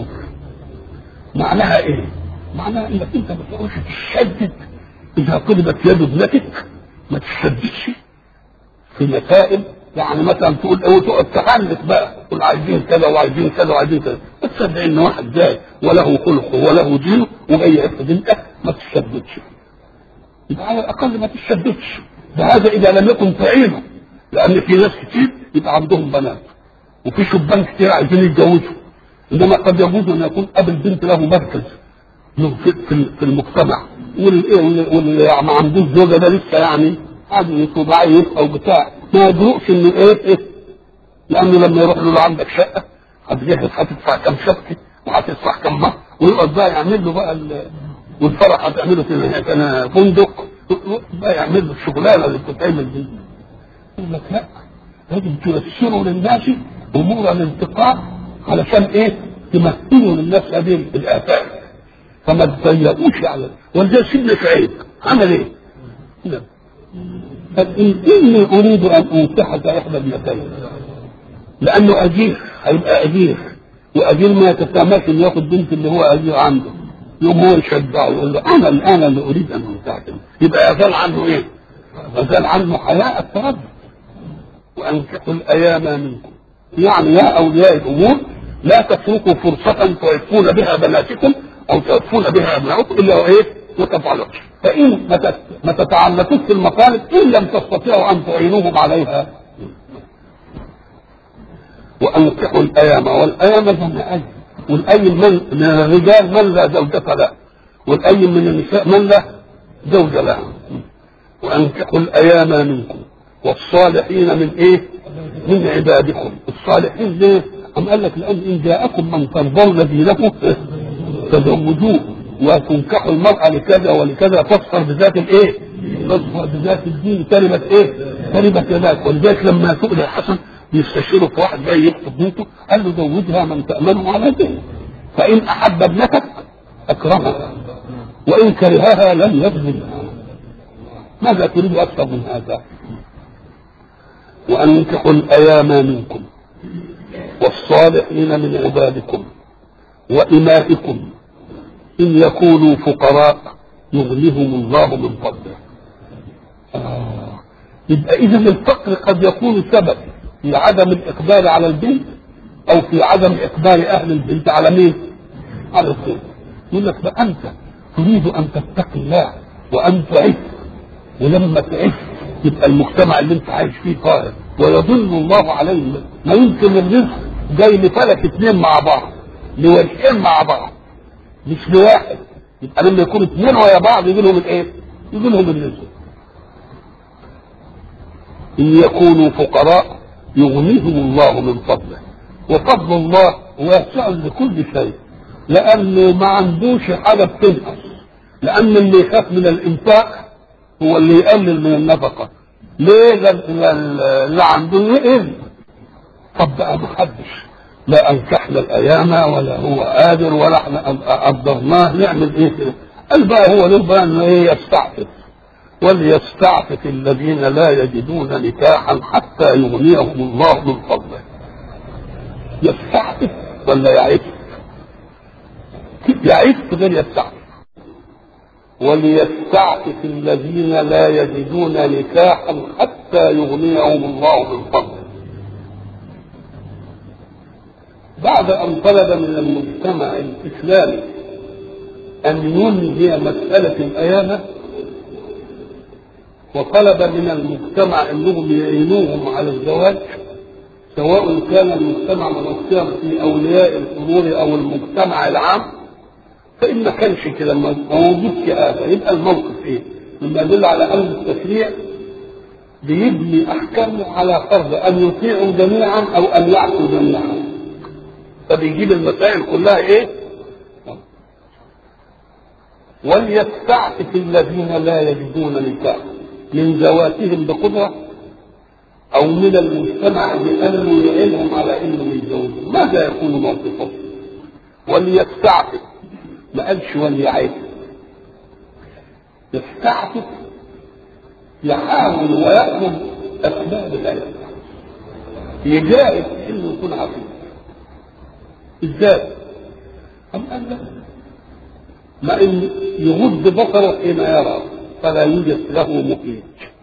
معناها ايه؟ معناها انك انت ما تقولش تشدد اذا طلبت يد ابنتك ما تشددش في مسائل يعني مثلا تقول او تقعد تحلف بقى تقول عايزين كذا وعايزين كذا وعايزين كذا ما تصدق ان واحد جاي وله خلقه وله دينه وجاي ياخد انت ما تشددش يبقى على الاقل ما تشددش وهذا اذا لم يكن تعينه لان في ناس كتير يبقى عندهم بنات وفي شبان كتير عايزين يتجوزوا انما قد يجوز ان يكون اب البنت له مركز له في, في, في المجتمع واللي ما عندوش زوجه ده لسه يعني قاعد ضعيف او بتاع ما يدركش انه ايه ايه لانه لما يروح له عندك شقه هتجهز هتدفع كم شبكه وهتدفع كم مهر ويقعد بقى يعمل له بقى والفرح هتعمله في انا فندق بقى يعمل له الشغلانه اللي بتتعمل دي يقول لك لا لازم تيسروا للناس امور الانتقاء علشان ايه تمثلوا للناس هذه الافات فما تضيقوش على ولذلك سيدنا سعيد عمل ايه؟ نعم قال اني اريد ان انكحك احدى ابنتين لانه اجير هيبقى اجير واجير ما يتسامحش انه ياخد بنت اللي هو اجير عنده يقوم هو يشجعه يقول له انا الان اللي اريد ان انكحك يبقى يزال عنه ايه؟ يزال عنه حياء التردد وانكحوا الايام منكم يعني يا اولياء الامور لا تتركوا فرصة تعفون بها بناتكم او تعفون بها ابنائكم الا وايه؟ ما تفعلوش فان ما تتعمقوش في المطالب ان لم تستطيعوا ان تعينوهم عليها وانكحوا الايام والايام جمع اي والايم من من الرجال من لا زوجة له والايم من النساء من لا زوج له وانكحوا الايام منكم والصالحين من ايه؟ من عبادكم الصالحين ليه؟ أم قال لك لأن إن جاءكم من ترضون دينكم تزوجوه وتنكحوا المرأة لكذا ولكذا تفخر بذات الإيه؟ تفخر بذات الدين كلمة إيه؟ كلمة ذاك ولذلك لما سئل الحسن بيستشيره في واحد جاي يخطب بنته قال له زوجها من تأمنه على دينه فإن أحب ابنتك أكرمها وإن كرهها لم يبذلها ماذا تريد أكثر من هذا؟ وأنكحوا الأيام منكم والصالحين من عبادكم وإمائكم إن يكونوا فقراء يغنيهم الله من فضله آه. يبقى إذا الفقر قد يكون سبب في عدم الإقبال على البنت أو في عدم إقبال أهل البنت على مين؟ على الخير يقول لك فأنت تريد أن تتقي الله وأن تعف ولما تعف يبقى المجتمع اللي انت عايش فيه طاهر ويضل الله عليه ما يمكن الرزق جاي لفلك اثنين مع بعض لوجهين مع بعض مش لواحد يبقى لما يكونوا اثنين ويا بعض يجي لهم الايه؟ يجي لهم الرزق ان يكونوا فقراء يغنيهم الله من فضله وفضل الله واسع لكل شيء لانه ما عندوش حاجه بتنقص لان اللي يخاف من الانفاق هو اللي يقلل من النفقه ليه اللي عنده يقل طب بقى ما حدش لا انكحنا الايام ولا هو قادر ولا احنا قدرناه نعمل ايه كده قال بقى هو له بقى انه ايه يستعفف وليستعفف الذين لا يجدون نكاحا حتى يغنيهم الله من فضله يستعفف ولا يعف يعف غير يستعفف وليستعفف الذين لا يجدون نكاحا حتى يغنيهم الله من فضله بعد ان طلب من المجتمع الاسلامي ان ينهي مساله الايامه وطلب من المجتمع انهم يعينوهم على الزواج سواء كان المجتمع مؤثرا في اولياء الامور او المجتمع العام فان ما كانش كده ما وجدش هذا يبقى الموقف ايه؟ مما يدل على ان التشريع بيبني احكامه على فرض ان يطيعوا جميعا او ان يعصوا جميعا فبيجيب المسائل كلها ايه؟ وليستعفف الذين لا يجدون نكاحا من ذواتهم بقدرة أو من المجتمع بأنه يعينهم على أنهم يتزوجوا ماذا يكون موقفهم؟ وليستعفف ما قالش وليعيب يستعفف يحاول ويأخذ أسباب العلم يجاهد أنه يكون عفيف إزاي؟ أم قال لا ما إن يغض بصره حين يرى فلا يوجد له مهيج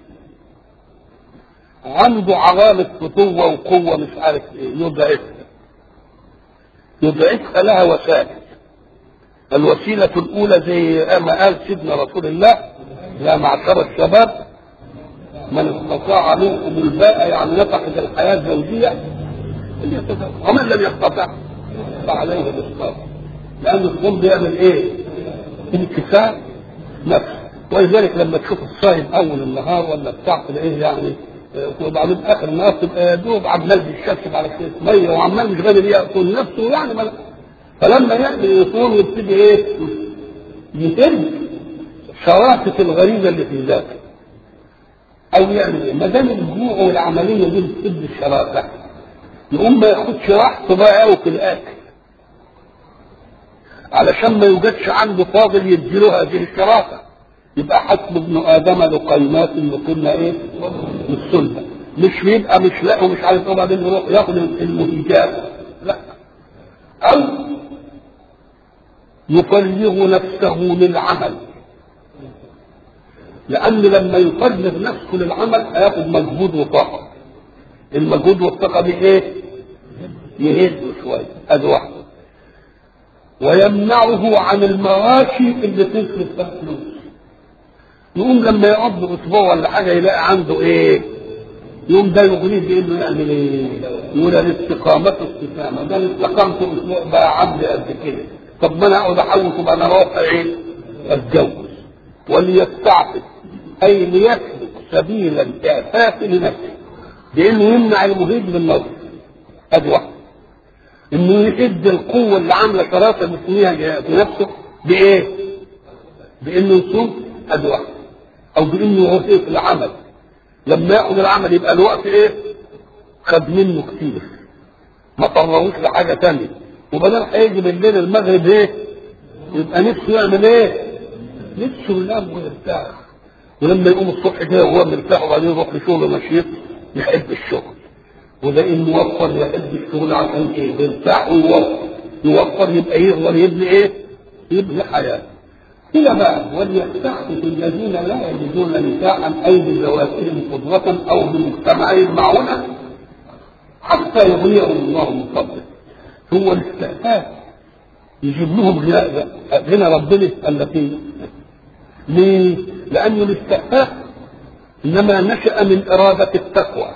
عنده علامة فتوة وقوة مش عارف ايه يضعفها يضعفها لها وسائل الوسيلة الأولى زي ما قال سيدنا رسول الله يا معشر الشباب من استطاع منكم الباء يعني نفقد الحياة الزوجية ومن لم يستطع فعليه بالصبر لأن الصوم بيعمل إيه؟ انكسار نفس ولذلك لما تشوف الصايم اول النهار ولا بتاع ايه يعني وبعدين اخر النهار تبقى يا دوب عمال بيتشكل على كيس ميه وعمال مش قادر ياكل نفسه يعني ما فلما يأتي يصوم يبتدي ايه؟ يهد شراسة الغريزة اللي في ذاته. أو يعمل ايه؟ ما دام الجوع والعملية دي بتسد الشراسة يقوم ما ياخدش راحته بقى قوي في الأكل. علشان ما يوجدش عنده فاضل يديله هذه الشراسة. يبقى حسب ابن ادم لقيمات لقلنا ايه؟ للسلبه مش بيبقى مش لاقي ومش عارف ايه وبعدين يروح ياخد المهيجات لا او يفرغ نفسه للعمل لان لما يفرغ نفسه للعمل هياخد مجهود وطاقه المجهود والطاقه دي ايه؟ يهد شويه ادي واحده ويمنعه عن المواشي اللي تصرف فيها فلوس يقوم لما يقضي اسبوع ولا حاجه يلاقي عنده ايه؟ يقوم ده يغنيه بانه يعمل ايه؟ يقول انا استقامته استقامه ده انا استقمت اسبوع بقى عبد قد كده طب ما انا اقعد احوش وبقى انا اروح ايه؟ اتجوز وليستعفف اي ليسلك سبيل الاعفاف لنفسه بانه يمنع المهيج بالنظر ادي واحده انه يشد القوه اللي عامله شراسه باسمها في نفسه بايه؟ بانه يصوم ادي واحده او بانه هو في العمل لما ياخذ العمل يبقى الوقت ايه خد منه كتير ما طرهوش لحاجه تانية وبدل هيجي بالليل المغرب ايه يبقى نفسه يعمل ايه نفسه ينام ويرتاح ولما يقوم الصبح كده وهو مرتاح وبعدين يروح لشغله نشيط يحب الشغل وده انه يوفر يحب الشغل عشان ايه يرتاح ويوفر يوفر يبقى يقدر يبني ايه يبني حياه إلى بقى وليستعفف الذين لا يجدون نكاحا أي بزواجهم قدرة أو بمجتمعهم معونة حتى يغنيهم الله من فضله هو الاستعفاف يجيب لهم غنى غنى ربنا التي ليه؟ لأن الاستعفاف إنما نشأ من إرادة التقوى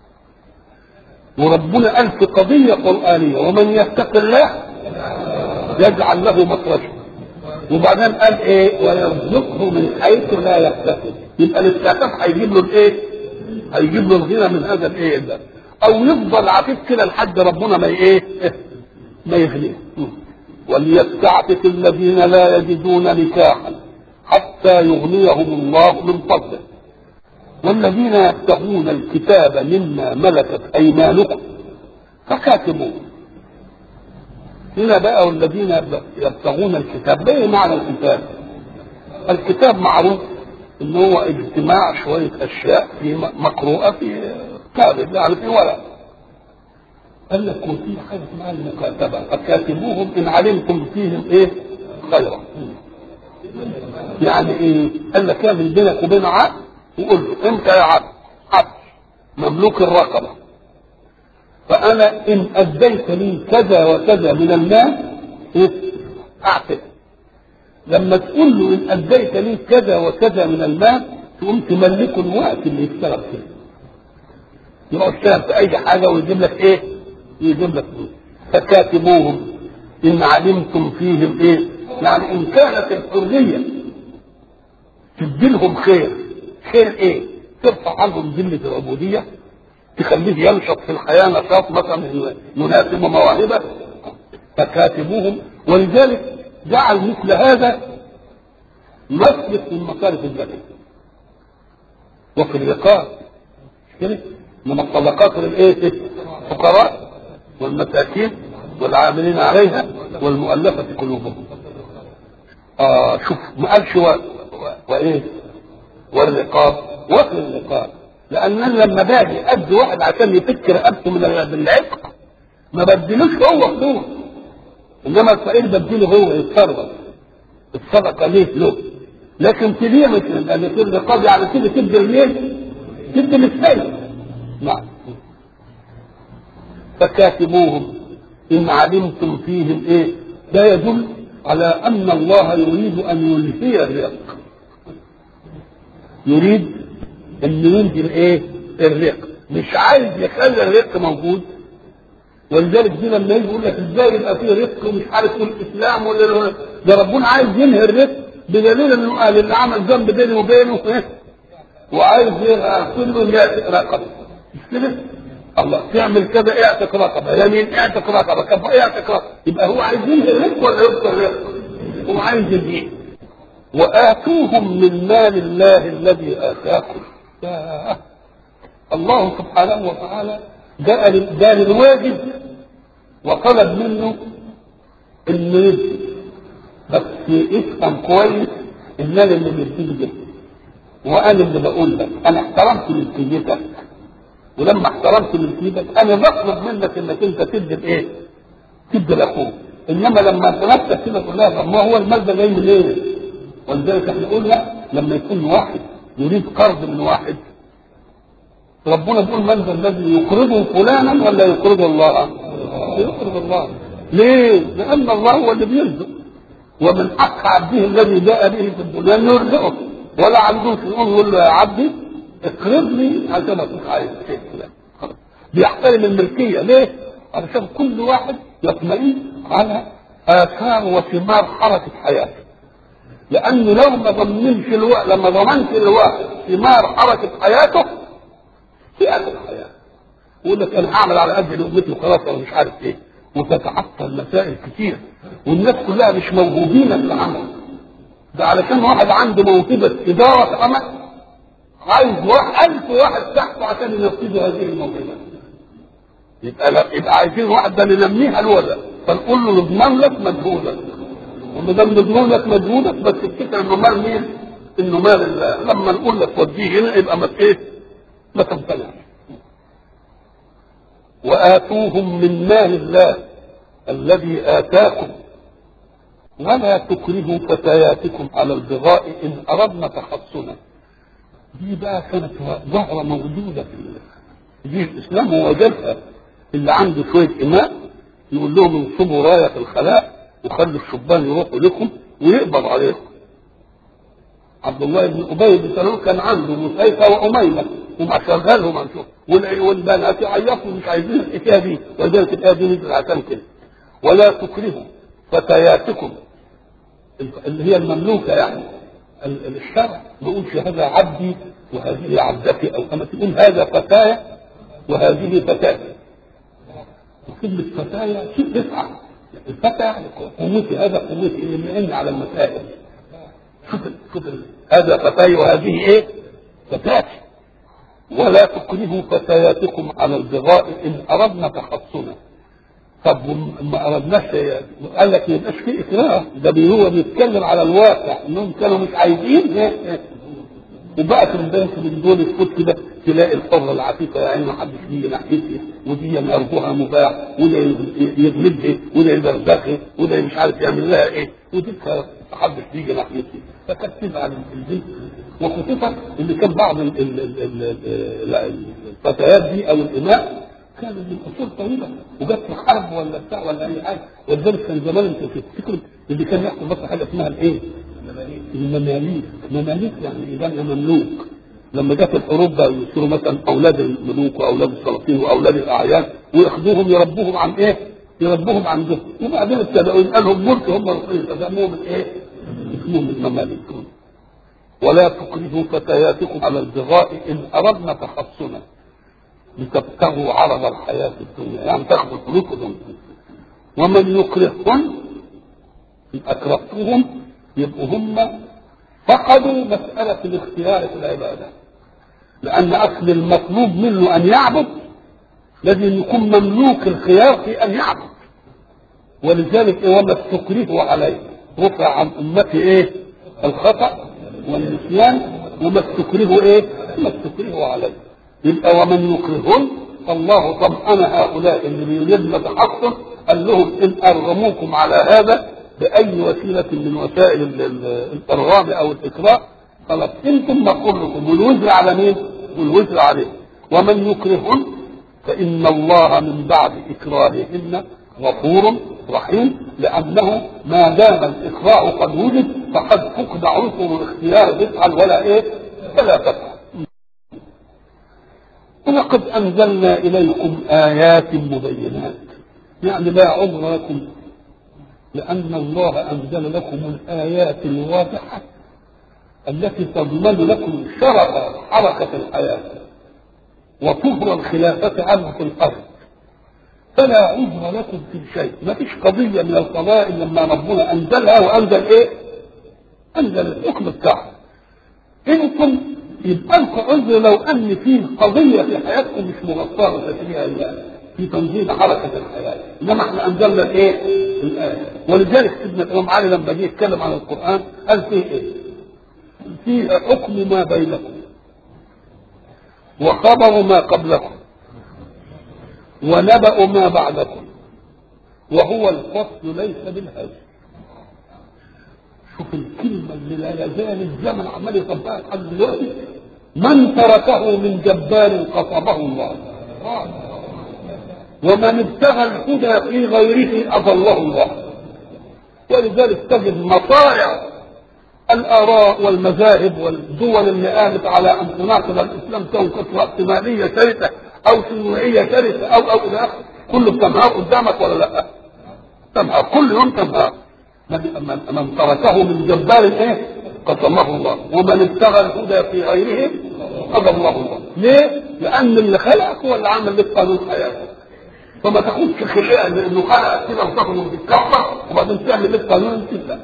وربنا قال في قضية قرآنية ومن يتق الله يجعل له مخرجا وبعدين قال ايه ويرزقه من حيث لا يحتسب يبقى الاستعفاف هيجيب له الايه هيجيب له الغنى من هذا الايه ده او يفضل عفيف كده لحد ربنا ما ايه ما يغنيه وليستعفف الذين لا يجدون نكاحا حتى يغنيهم الله من فضله والذين يبتغون الكتاب مما ملكت ايمانكم فكاتبوه هنا بقى والذين يبتغون الكتاب ايه معنى الكتاب الكتاب معروف ان هو اجتماع شويه اشياء في مقروءه في كتاب يعني في ورق قال لك وفي حاجه اسمها المكاتبه فكاتبوهم ان علمتم فيهم ايه خيرا يعني ايه قال لك اعمل بينك وبين عبد وقول له انت يا عبد عبد مملوك الرقبه فانا ان اديت لي كذا وكذا من المال إيه؟ اعتق لما تقول له ان اديت لي كذا وكذا من المال تقوم تملكه الوقت اللي يشتغل فيه يروح يشتغل في اي حاجه ويجيب لك ايه؟ يجيب لك فلوس فكاتبوهم ان علمتم فيهم ايه؟ يعني ان كانت الحريه تديلهم خير خير ايه؟ ترفع عنهم ذله العبوديه تخليه ينشط في الحياه نشاط مثلا يناسب مواهبه فكاتبوهم ولذلك جعل مثل هذا مسلك من مصارف البلد وفي الرقاب كده من الطبقات للايه الفقراء والمساكين والعاملين عليها والمؤلفة قلوبهم آه شوف ما قالش و... و... وايه والرقاب وفي الرقاب لان انا لما باجي ادي واحد عشان يفك رقبته من بالعتق ما بديلوش هو فلوس انما الفقير بديله هو يتصرف الصدقه ليه له لكن في ليه مش لان في الرقاب يعني كده تدي ليه؟ تدي للسيد نعم فكاتبوهم ان علمتم فيهم ايه ده يدل على ان الله يريد ان ينهي الرق يريد ان ينهي الايه الرق مش عايز يخلي الرق موجود ولذلك دي لما يجي يقول لك ازاي يبقى فيه رق ومش عارف الاسلام ولا ده ربنا عايز ينهي الرق بدليل انه قال اللي عمل ذنب بيني وبينه ايه وعايز كله رقبه مش كده؟ الله تعمل كذا اعتق رقبه يمين اعتق رقبه كفر اعتق رقبه يبقى هو عايز ينهي الرق ولا يبقى الرق؟ هو عايز ينهي واتوهم من مال الله الذي اتاكم يا الله سبحانه وتعالى ده ده للواجب وطلب منه انه يدي بس افهم كويس ان انا اللي بديك ده وانا اللي بقول لك انا احترمت ملكيتك ولما احترمت ملكيتك انا بطلب منك انك انت تدي بايه؟ تدي لاخوك انما لما انت نفسك كده تقول لها طب ما هو المال ده جاي منين؟ إيه؟ ولذلك احنا قلنا لما يكون واحد يريد قرض من واحد ربنا بيقول من ذا الذي يقرضه فلانا ولا يقرض الله؟ يقرض الله ليه؟ لأن الله هو اللي بيرزق ومن حق عبده الذي جاء به في الدنيا أن يرزقه ولا عندوش يقول يقول له يا عبدي اقرضني عشان أكون عايز شيء بيحترم الملكية ليه؟ علشان كل واحد يطمئن على آثار وثمار حركة حياته لأنه لو ما ضمنش الواحد لما ضمنش الواحد ثمار حركة حياته في اخر الحياه يقول لك انا هعمل على قد لقمتي وخلاص انا مش عارف ايه وتتعطل مسائل كتير والناس كلها مش موهوبين في العمل ده علشان واحد عنده موهبه اداره عمل عايز واحد ألف واحد تحته عشان ينفذوا هذه الموهبه يبقى لا يبقى عايزين واحد ده ننميها الولد فنقول له نضمن لك مجهودك وما دام نضمن لك مجهودك بس تفتكر انه مال مين؟ انه مال الله لما نقول لك وديه هنا يبقى ما ايه؟ ما تمتنعش وآتوهم من مال الله الذي آتاكم ولا تكرهوا فتياتكم على البغاء إن أردنا تحصنا دي بقى كانت ظاهرة موجودة في دين الإسلام ووجدها اللي عنده شوية إماء يقول لهم انصبوا راية في الخلاء وخلوا الشبان يروحوا لكم ويقبض عليكم عبد الله بن ابي بن سلول كان عنده مسيفه واميمه وما شغلهم هنشوف والبنات يعيطوا مش عايزين الحكايه دي ولذلك الايه دي نزل عشان كده ولا تكرهوا فتياتكم اللي هي المملوكه يعني الشرع ما يقولش هذا عبدي وهذه عبدتي او كما تقول هذا فتايا وهذه فتاتي كلمة فتايا شيء تسعة الفتى يعني قوتي هذا قوتي اللي معين على المسائل شوف شوف هذا فتاي وهذه ايه؟ فتاتي ولا تكرهوا فتياتكم على البغاء ان اردنا تحصنا طب ما اردناش قال لك ما يبقاش في اكراه ده هو بيتكلم على الواقع انهم كانوا مش عايزين وبقت البنت من دول تفوت كده تلاقي الحرة العفيفة يا عيني ما حدش بيجي ناحيتها ودي يرجوها مباح وده يغلبها وده يبرزخها وده مش عارف يعمل لها ايه ودي ما حدش بيجي ناحيتها فكانت تزعل البنت وخصوصا اللي كان بعض ال- ال- ال- ال- ال- الفتيات دي او الاماء كانت من اصول طويله وجت في حرب ولا بتاع ولا اي حاجه ولذلك كان زمان انت تفتكر اللي كان يحصل بس حاجه اسمها الايه؟ المماليك مماليك يعني اذا مملوك لما جت الحروب بقى يصيروا مثلا اولاد الملوك واولاد السلاطين واولاد الاعيان وياخذوهم يربوهم عن ايه؟ يربوهم عن جهد وبعدين ابتدأوا يبقى لهم ملك هم رسولين فسموهم الايه؟ اسمهم المماليك ولا تكرهوا فتياتكم على البغاء ان اردنا تحصنا لتبتغوا عرض الحياة الدنيا يعني تاخذوا فلوسهم ومن يكرههن إن أكرهتهم يبقوا هم فقدوا مسألة الاختيار في العبادة لأن أصل المطلوب منه أن يعبد لازم يكون مملوك الخيار في أن يعبد ولذلك إيه وما تكرهوا عليه رفع عن أمتي إيه الخطأ والنسيان وما تكرهوا إيه ما تكرهوا عليه يبقى ومن يكرهن فالله طمأن هؤلاء اللي بيريدن تحصن قال لهم إن أرغموكم على هذا بأي وسيلة من وسائل ال- ال- الإرغام أو الإكراه خلاص أنتم مقول لكم والوزر على مين؟ والوزر عليه ومن يكرهن فإن الله من بعد إكراههن غفور رحيم لأنه ما دام الإكراه قد وجد فقد فقد عنصر الاختيار تفعل ولا إيه؟ فلا تفعل ولقد أنزلنا إليكم آيات مبينات يعني لا عذر لكم لأن الله أنزل لكم الآيات الواضحة التي تضمن لكم شرف حركة الحياة وطهر الخلافة عنه في الأرض فلا عذر لكم في شيء ما فيش قضية من القضايا إلا لما ربنا أنزلها وأنزل إيه؟ أنزل الحكم بتاعها انتم يبقى لكم عذر لو ان في قضيه في حياتكم مش مغطاه فيها الا في تنظيم حركه الحياه انما احنا انزلنا الايه؟ الايه ولذلك سيدنا الامام علي لما جه يتكلم عن القران قال فيه ايه؟ فيه حكم ما بينكم وخبر ما قبلكم ونبأ ما بعدكم وهو الفصل ليس بالهزل شوف الكلمة اللي لا يزال الزمن عمال يطبقها لحد دلوقتي من تركه من جبار قصبه الله ومن ابتغى الهدى في غيره أضله الله ولذلك تجد مصائع الآراء والمذاهب والدول اللي قامت على أن تناقض الإسلام تنقص رأسمالية شرسة أو شيوعية شرسة أو أو إلى آخره كله بتنهار قدامك ولا لا؟ تنهار كل يوم تنهار من, من, من تركه من جبار ايه قسمه الله ومن ابتغى الهدى في غيره قضى الله الله ليه؟ لان اللي خلقك هو اللي عمل لك قانون حياتك فما تاخدش خلقه لانه خلقك كده وتاخده وتتكبر وبعدين تعمل لك قانون انت لا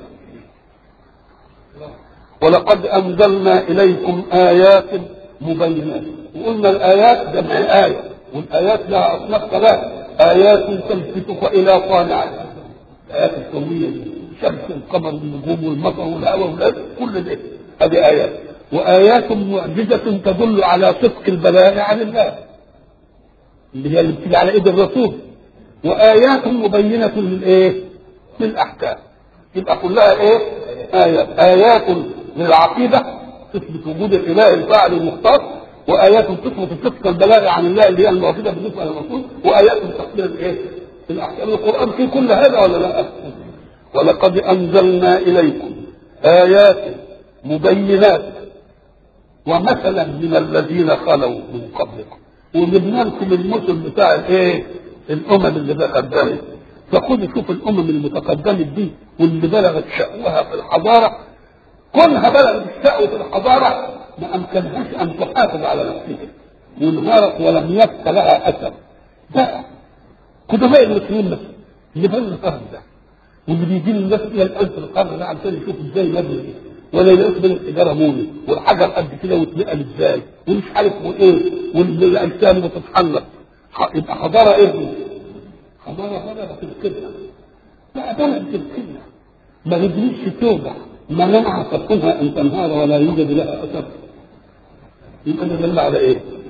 ولقد انزلنا اليكم ايات مبينات وقلنا الايات جمع الايه والايات لها اصناف ثلاثه ايات تلفتك الى صانعها الايات الكونيه دي الشمس والقمر والنجوم والمطر والهواء والأرض كل ده هذه آيات وآيات معجزة تدل على صدق البلاغ عن الله اللي هي اللي بتيجي على ايد الرسول وآيات مبينة للإيه؟ للأحكام يبقى كلها إيه؟ آيات آيات للعقيدة تثبت وجود الإله الفاعل المختص وآيات تثبت صدق البلاغ عن الله اللي هي المعجزة بالنسبة للرسول وآيات تفسير الإيه؟ الأحكام القرآن فيه كل هذا ولا لا؟ ولقد أنزلنا إليكم آيات مبينات ومثلا من الذين خلوا من قبلكم وجبنا لكم المثل بتاع الايه؟ الامم اللي تقدمت فخذوا شوفوا الامم المتقدمه دي واللي بلغت شأوها في الحضاره كلها بلغت الشأو في الحضاره ما امكنهاش ان تحافظ على نفسها وانهارت ولم يبق لها اثر ده قدماء المسلمين بس اللي بنوا القرن ده واللي بيجي الناس الى الان في القرن ده عشان يشوف ازاي يبني ولا يلاقيش بين الحجاره موني والحجر قد كده واتنقل ازاي ومش عارف وايه والاجسام بتتحلق يبقى حضاره ايه دي؟ حضاره بلغت القبله لا بلغت القبله ما رجليش توجع ما منع تكونها ان تنهار ولا يوجد لها اثر يبقى ده دل على ايه؟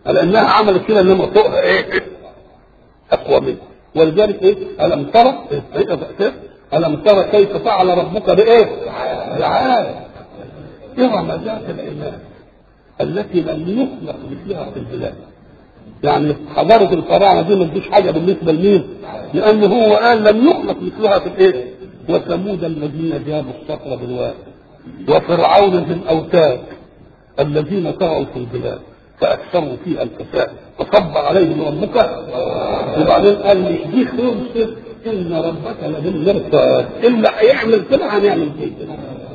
على انها عملت كده انما فوقها ايه اقوى منها ولذلك ايه الم ترى إيه؟ الم ترى كيف فعل ربك بايه بعاد ارم ذات العماد التي لم يخلق مثلها في البلاد يعني حضارة الفراعنة دي ما تجيش حاجة بالنسبة لمين؟ لأن هو قال لم يخلق مثلها في الإيه؟ وثمود الذين جابوا الصخر بالواد وفرعون ذي الأوتاد الذين طغوا في البلاد فأكثروا فيها الفساد فصب عليهم ربك وبعدين قال مش دي خلص إن ربك لبالمرصاد اللي هيعمل كده هنعمل كده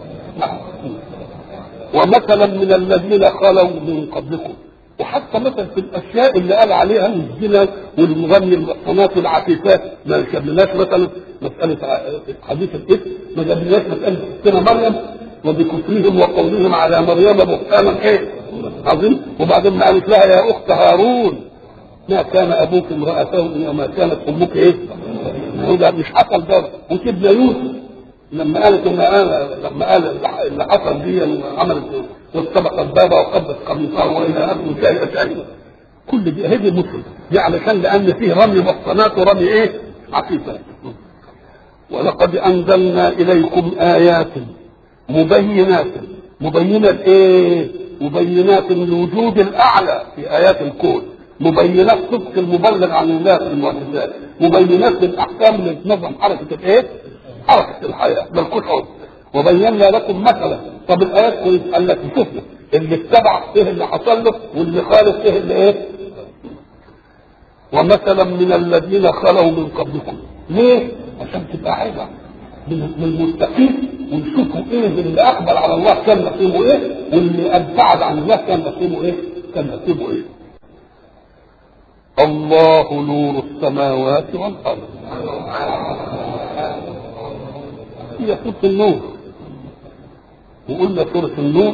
ومثلا من الذين خلوا من قبلكم وحتى مثلا في الاشياء اللي قال عليها الزنا والمغني المحصنات والعفيفات ما جابلناش مثلا مساله حديث الاثم ما جابلناش مساله ستنا مريم وبكفرهم وقولهم على مريم بهتانا ايه عظيم وبعدين ما قالت لها يا اخت هارون ما كان ابوك امراه سوء وما كانت امك ايه ده مش حصل ده وسيدنا يوسف لما قالت ان انا لما قال اللي حصل دي عملت واستبق الباب وقبت قميصه والى اخره شيء شيء كل دي هذه مسلم دي علشان لان فيه رمي محصنات ورمي ايه؟ عفيفات ولقد انزلنا اليكم ايات مبينات مبينة ايه؟ مبينات الوجود الاعلى في ايات الكون مبينات صدق المبلغ عن الله في المعجزات مبينات للاحكام اللي تنظم حركه الايه؟ حركه الحياه بل كل عضو وبينا لكم مثلا طب الايات كويس قال لك شوفوا اللي اتبع ايه اللي حصل له واللي خالف ايه اللي ايه ومثلا من الذين خلوا من قبلكم ليه؟ عشان تبقى عيبه من المتقين ونشوفوا ايه اللي اقبل على الله كان نصيبه ايه واللي ابتعد عن الله كان نصيبه ايه كان نصيبه ايه الله نور السماوات والارض هي سوره النور وقلنا سوره النور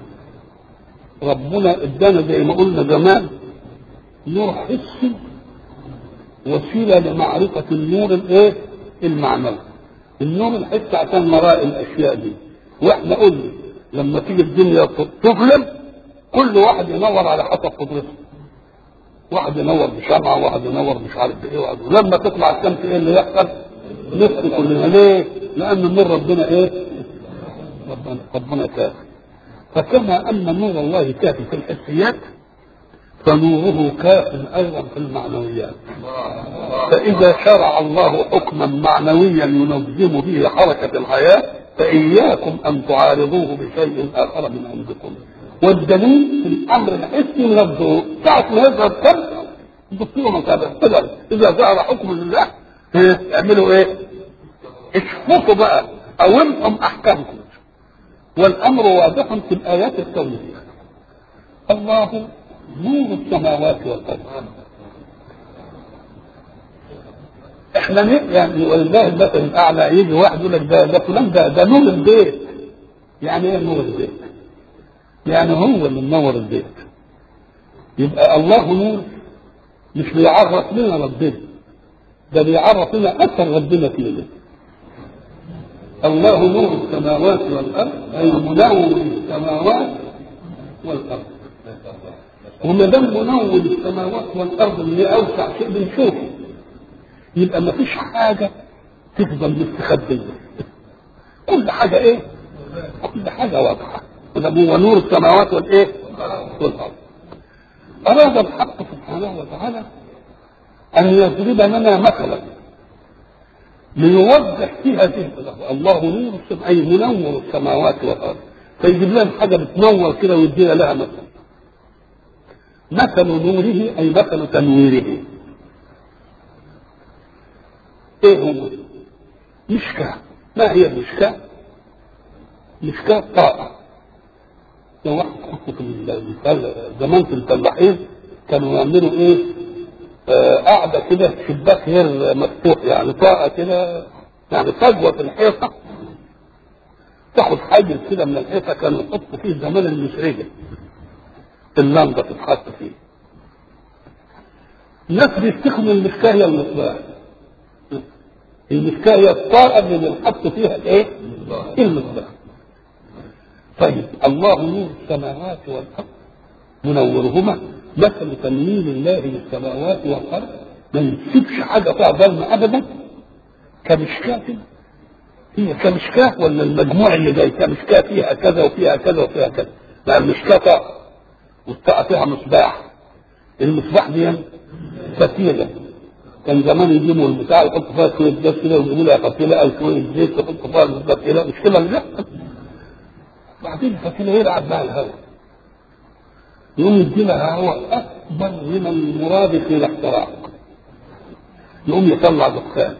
ربنا ادانا زي ما قلنا زمان نور حسي وسيله لمعرفه النور الايه المعنوي النور الحسي عشان نراء الاشياء دي واحنا قلنا لما تيجي الدنيا تظلم كل واحد ينور على حسب قدرته واحد ينور بشمعة واحد ينور مش عارف بايه واحد ولما تطلع الشمس ايه اللي يحصل نفس كلنا ليه؟ لان النور ربنا ايه؟ ربنا ربنا كافي فكما ان نور الله كافي في الحسيات فنوره كاف ايضا في المعنويات فاذا شرع الله حكما معنويا ينظم به حركه الحياه فاياكم ان تعارضوه بشيء اخر من عندكم والدليل في الامر الحسي من الضوء ساعه ما يظهر كم تبصوا متابعه اذا ظهر حكم الله اعملوا ايه؟ اشفطوا بقى اومهم احكامكم والامر واضح في الايات الكونيه الله نور السماوات والارض احنا يعني ولله المثل الاعلى يجي واحد يقول لك ده ده فلان ده ده نور البيت يعني ايه نور البيت؟ يعني هو اللي منور البيت يبقى الله نور مش بيعرف لنا ربنا ده بيعرف لنا اثر ربنا فينا الله نور السماوات والارض اي منور السماوات والارض وما دام منور السماوات والارض اللي اوسع شيء بنشوفه يبقى ما فيش حاجه تفضل مستخبيه كل حاجه ايه؟ كل حاجه واضحه هو نور السماوات والايه؟ والارض اراد الحق سبحانه وتعالى ان يضرب لنا مثلا ليوضح فيها هذه الله نور السماء اي منور السماوات والارض فيجيب لنا حاجه بتنور كده ويدينا لها مثل مثل نوره اي مثل تنويره ايه هو مشكاه ما هي المشكاه مشكاه طاقه لو واحد حطه في زمان في الفلاحين كانوا يعملوا ايه آه قاعدة كده شباك غير مفتوح يعني طاقة كده يعني فجوة في الحيطة تاخد حاجز كده من الحيطة كانوا يحطوا فيه زمان المسرجة اللمبة تتحط فيه الناس بيستخدموا المشكاة هي المصباح المشكاة هي الطاقة اللي بنحط فيها الايه؟ المصباح طيب الله نور السماوات والارض منورهما مثل تنوير الله للسماوات والارض ما يسيبش حاجه فيها ظلم ابدا كمشكاه هي كمشكاه ولا المجموع اللي جاي كمشكاه فيها كذا وفيها كذا وفيها كذا لا المشكاه طاقه والطاقه فيها مصباح المصباح دي فتيله كان زمان يجيبوا البتاع يحطوا فيها شويه زيت كده ويجيبوا لها فتيله او شويه زيت يحطوا فيها الفتيله مش كده اللي بيحصل بعدين الفتيله يلعب بها الهواء يقوم يدي لها هواء اكبر من المراد في الاحتراق يقوم يطلع دخان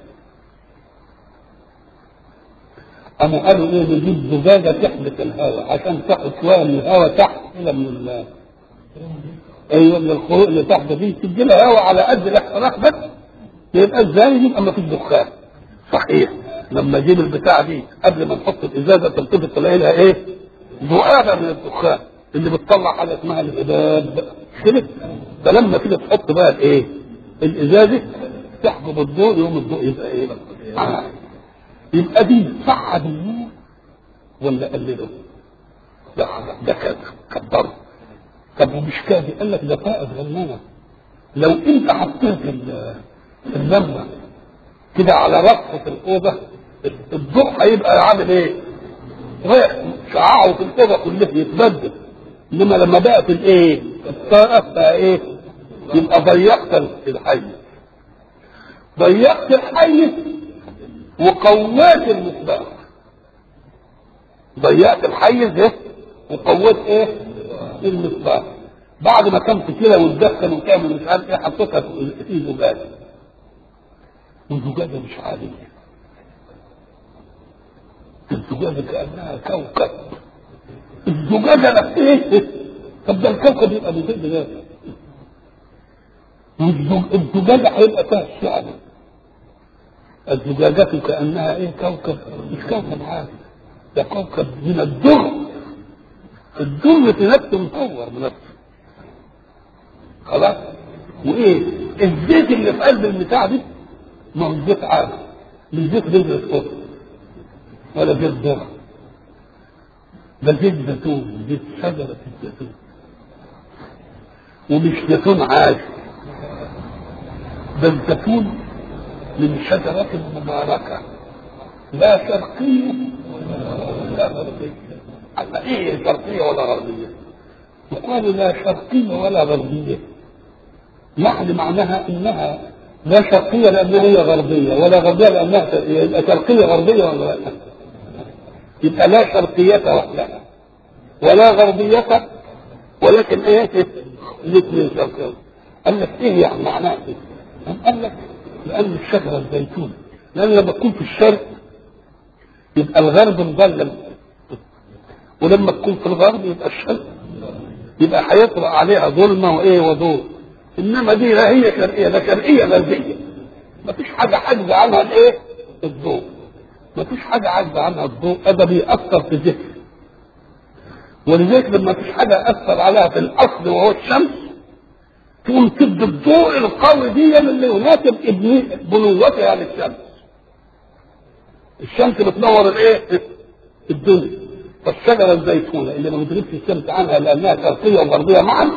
قاموا قالوا ايه نجيب زجاجه تحبس الهواء عشان تاخد شويه من الهواء تحت كده من ال ايوه من الخروق اللي تحت دي تدي لها هواء على قد الاحتراق بس يبقى ازاي يبقى ما فيش دخان صحيح لما اجيب البتاع دي قبل ما نحط الازازه تلتفت تلاقي لها ايه؟ ذؤابه من الدخان اللي بتطلع حاجه اسمها الاباب كده فلما كده تحط بقى الايه؟ الازازه تحجب الضوء يوم الضوء يبقى ايه؟ آه. يبقى دي صعد النور ولا قلله؟ لا ده كده كبره طب ومش كافي قال لك ده فائد غنانه لو انت حطيت اللمبه كده على رفعه الاوضه الضوء هيبقى عامل ايه؟ رايح شعاعه في الاوضه كلها يتبدل انما لما بقت الايه؟ الطاقه بقى ايه؟ يبقى ضيقت الحيز ضيقت الحيز وقوات المصباح ضيقت الحيز ايه؟ وقوات ايه؟ المصباح بعد ما كان فتيله وتدخل وتعمل مش عارف ايه حطيتها في زجاجه والزجاجه مش عاديه الزجاجه كانها كوكب الزجاجه نفسها طب ده الكوكب يبقى من غير زجاجه الزجاجه هيبقى فيها الشعب الزجاجات كانها ايه كوكب مش كوكب عادي ده كوكب من الدر الدر في نفسه مطور بنفسه خلاص وايه الزيت اللي في قلب البتاع دي ما هو زيت عادي مش زيت بذر الصبح ولا زيت ذره ده زيت زيتون زيت شجره الزيتون ومش زيتون عادي ده الزيتون من شجرة مباركة لا شرقية ولا غربية على ايه شرقية ولا غربية يقال لا شرقية ولا غربية يعني معناها انها لا شرقية لانها هي غربية ولا غربية لانها يبقى شرقية غربية ولا لا يبقى لا شرقية وحدها ولا غربية ولكن ايه الاثنين شرقية قال لك ايه يعني معناها ايه؟ قال لك لان الشجرة الزيتون لان لما تكون في الشرق يبقى الغرب مظلم ولما تكون في الغرب يبقى الشرق يبقى هيطرأ عليها ظلمة وايه وضوء انما دي لا هي شرقية ده شرقية غربية ما فيش حاجة حاجزة عنها الايه الضوء ما فيش حاجة عاجزة عنها الضوء هذا بيأثر في الذهن ولذلك لما فيش حاجة أثر عليها في الأصل وهو الشمس تقوم تدي الضوء القوي دي اللي يناسب بنوتها للشمس الشمس بتنور الايه؟ الدنيا فالشجره الزيتونه اللي ما بتغيبش الشمس عنها لانها شرقيه وغربيه معا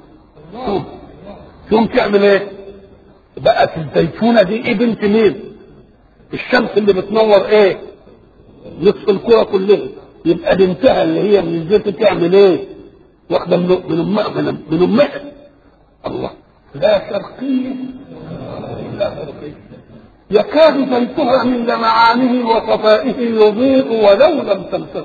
تقوم تعمل ايه؟ بقت الزيتونه دي ايه بنت مين؟ الشمس اللي بتنور ايه؟ نصف الكره كلها يبقى بنتها اللي هي من الزيت تعمل ايه؟ واخده من من امها من, من امها الله لا شرقيه لا غربيه يكاد زيتها من لمعانه وصفائه يضيء ولو لم تمسسه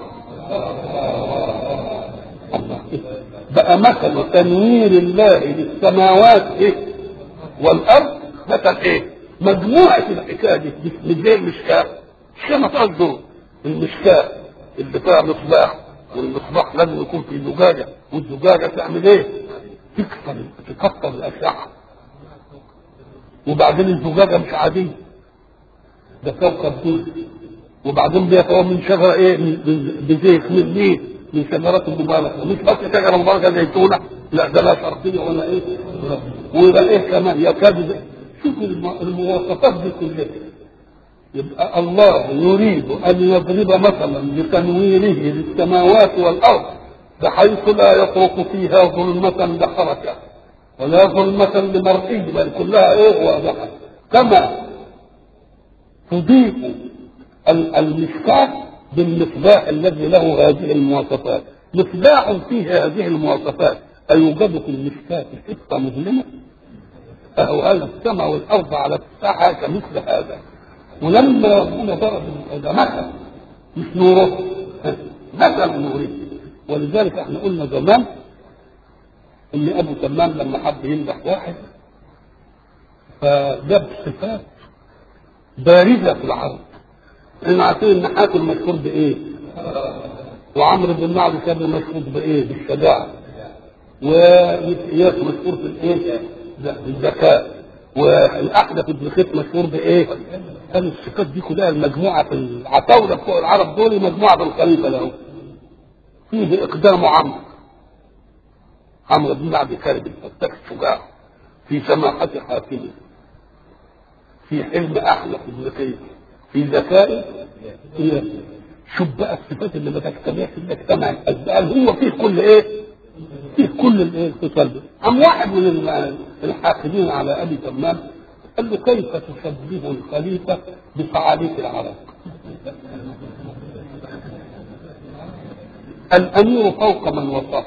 الله بقى مثل تنوير الله للسماوات إيه؟ والارض مثل ايه؟ مجموعه الحكايه دي مش زي المشكاه مشكاه ما فيهاش ضوء المشكاه اللي فيها مصباح والمصباح لازم يكون في زجاجه والزجاجه تعمل ايه؟ تكسر تكسر الاشعه وبعدين الزجاجة مش عادية ده كوكب دود وبعدين بيتعمل من شجرة ايه بزيت من مين من شجرات المباركة مش بس شجرة مباركة زيتونة لا ده لا شرقية ولا ايه ويبقى ايه كمان يكاد شوف المواصفات دي كلها يبقى الله يريد ان يضرب مثلا لتنويره للسماوات والارض بحيث لا يترك فيها ظلمة لحركة ولا ظلمة لمرئي بل كلها ايه واضحة كما تضيف المشكاة بالمصباح الذي له هذه المواصفات مصباح فيه هذه المواصفات أيوجد في المشكاة حتة مظلمة أهو هذا السماء والأرض على الساحة كمثل هذا ولما ربنا ضرب ده مثل مش نوره مثل نوره ولذلك احنا قلنا زمان ان ابو تمام لما حب يمدح واحد فجاب صفات بارزه في العرض احنا عارفين ان حاتم مشهور بايه؟ وعمرو بن معبد كان مشهور بايه؟ بالشجاعه وإياس مشهور في الايه؟ بالذكاء والاحدث بن خيط مشهور بايه؟ كانوا الصفات دي كلها المجموعه في العتاوله بتوع العرب دول مجموعه بالخليفه له فيه اقدام عمرو عمرو بن معبد كارب الفتاك الشجاع في سماحة حاكمه في حلم احلى بن خيط في ذكائه هي شوف بقى الصفات اللي ما تجتمعش الا اجتمع الاسباب هو فيه كل ايه؟ فيه كل الايه الخصال دي قام واحد من الحاقدين على ابي تمام قال له كيف تشبه الخليفه بصعاليك العرب؟ الامير فوق من وصفه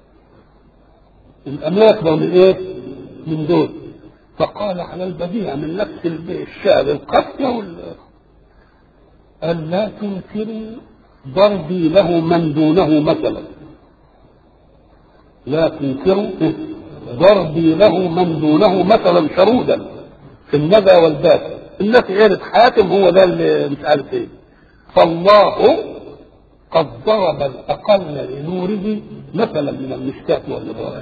الامير اكبر من ايه؟ من دول فقال على البديع من نفس الشعر القافيه وال قال لا تنكروا ضربي له من دونه مثلا لا تنكروا ضربي له من دونه مثلا شرودا في الندى والبات الناس عرف حاتم هو ده اللي مش عارف ايه فالله قد ضرب الاقل لنوره مثلا من المشكاة والنبات